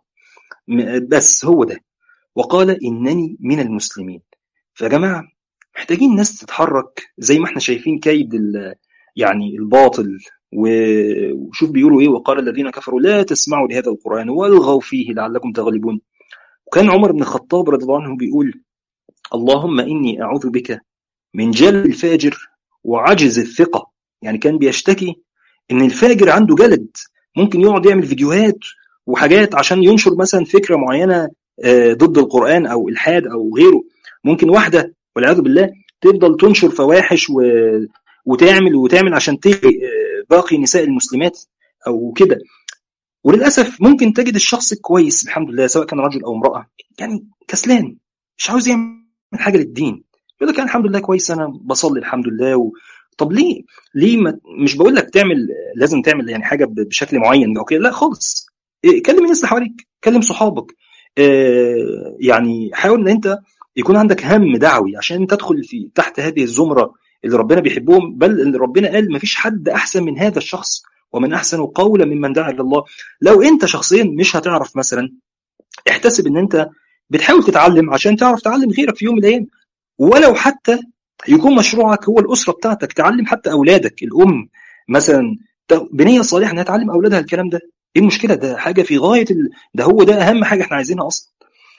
[SPEAKER 1] بس هو ده وقال انني من المسلمين فيا جماعه محتاجين ناس تتحرك زي ما احنا شايفين كيد يعني الباطل وشوف بيقولوا ايه وقال الذين كفروا لا تسمعوا لهذا القران والغوا فيه لعلكم تغلبون وكان عمر بن الخطاب رضي الله عنه بيقول اللهم اني اعوذ بك من جلد الفاجر وعجز الثقه يعني كان بيشتكي ان الفاجر عنده جلد ممكن يقعد يعمل فيديوهات وحاجات عشان ينشر مثلا فكره معينه ضد القران او الحاد او غيره ممكن واحده والعياذ بالله تفضل تنشر فواحش و... وتعمل وتعمل عشان تغري باقي نساء المسلمات او كده وللاسف ممكن تجد الشخص الكويس الحمد لله سواء كان رجل او امراه يعني كسلان مش عاوز يعمل حاجه للدين يقول لك الحمد لله كويس انا بصلي الحمد لله و... طب ليه ليه ما... مش بقول لك تعمل لازم تعمل يعني حاجه بشكل معين او كده لا خالص كلم الناس اللي حواليك كلم صحابك آه يعني حاول ان انت يكون عندك هم دعوي عشان تدخل في تحت هذه الزمره اللي ربنا بيحبهم بل اللي ربنا قال ما فيش حد احسن من هذا الشخص ومن احسن قولا ممن دعا الى الله لو انت شخصيا مش هتعرف مثلا احتسب ان انت بتحاول تتعلم عشان تعرف تعلم غيرك في يوم من الايام ولو حتى يكون مشروعك هو الاسره بتاعتك تعلم حتى اولادك الام مثلا بنيه صالحه انها تعلم اولادها الكلام ده ايه المشكله ده حاجه في غايه ال... ده هو ده اهم حاجه احنا عايزينها اصلا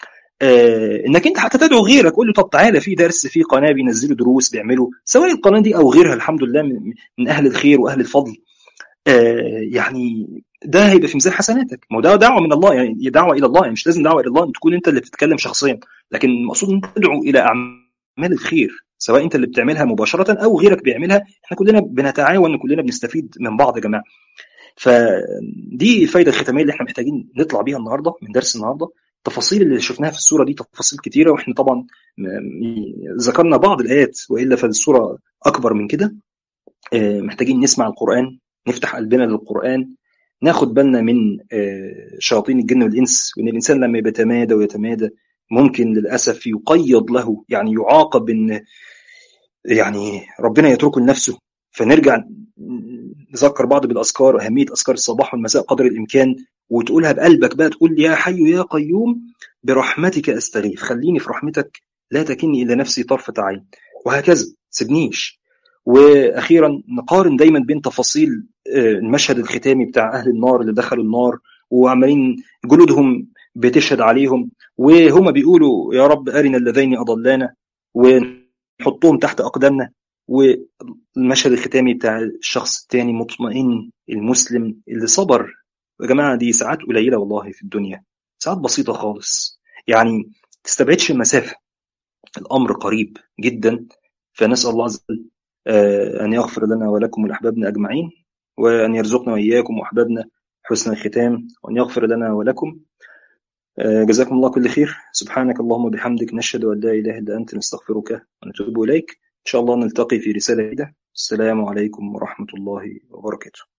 [SPEAKER 1] آه انك انت حتى تدعو غيرك قول له طب تعالى في درس في قناه بينزلوا دروس بيعملوا سواء القناه دي او غيرها الحمد لله من, من اهل الخير واهل الفضل آه يعني ده هيبقى في ميزان حسناتك ما هو ده دعوه من الله يعني دعوه الى الله يعني مش لازم دعوه الى الله ان تكون انت اللي بتتكلم شخصيا لكن المقصود ان تدعو الى اعمال الخير سواء انت اللي بتعملها مباشره او غيرك بيعملها احنا كلنا بنتعاون وكلنا بنستفيد من بعض يا جماعه فدي الفايده الختاميه اللي احنا محتاجين نطلع بيها النهارده من درس النهارده التفاصيل اللي شفناها في السوره دي تفاصيل كتيره واحنا طبعا ذكرنا بعض الايات والا فالسوره اكبر من كده محتاجين نسمع القران نفتح قلبنا للقران ناخد بالنا من شياطين الجن والانس وان الانسان لما يتمادى ويتمادى ممكن للاسف يقيض له يعني يعاقب ان يعني ربنا يتركه لنفسه فنرجع نذكر بعض بالاذكار واهميه اذكار الصباح والمساء قدر الامكان وتقولها بقلبك بقى تقول يا حي يا قيوم برحمتك استغيث خليني في رحمتك لا تكني الى نفسي طرفه عين وهكذا سيبنيش واخيرا نقارن دايما بين تفاصيل المشهد الختامي بتاع اهل النار اللي دخلوا النار وعمالين جلودهم بتشهد عليهم وهما بيقولوا يا رب أرنا اللذين أضلانا ونحطهم تحت أقدامنا والمشهد الختامي بتاع الشخص التاني مطمئن المسلم اللي صبر يا جماعة دي ساعات قليلة والله في الدنيا ساعات بسيطة خالص يعني تستبعدش المسافة الأمر قريب جدا فنسأل الله عز وجل أن يغفر لنا ولكم ولأحبابنا أجمعين وأن يرزقنا وإياكم وأحبابنا حسن الختام وأن يغفر لنا ولكم جزاكم الله كل خير سبحانك اللهم وبحمدك نشهد أن لا إله إلا أنت نستغفرك ونتوب إليك إن شاء الله نلتقي في رسالة جديدة السلام عليكم ورحمة الله وبركاته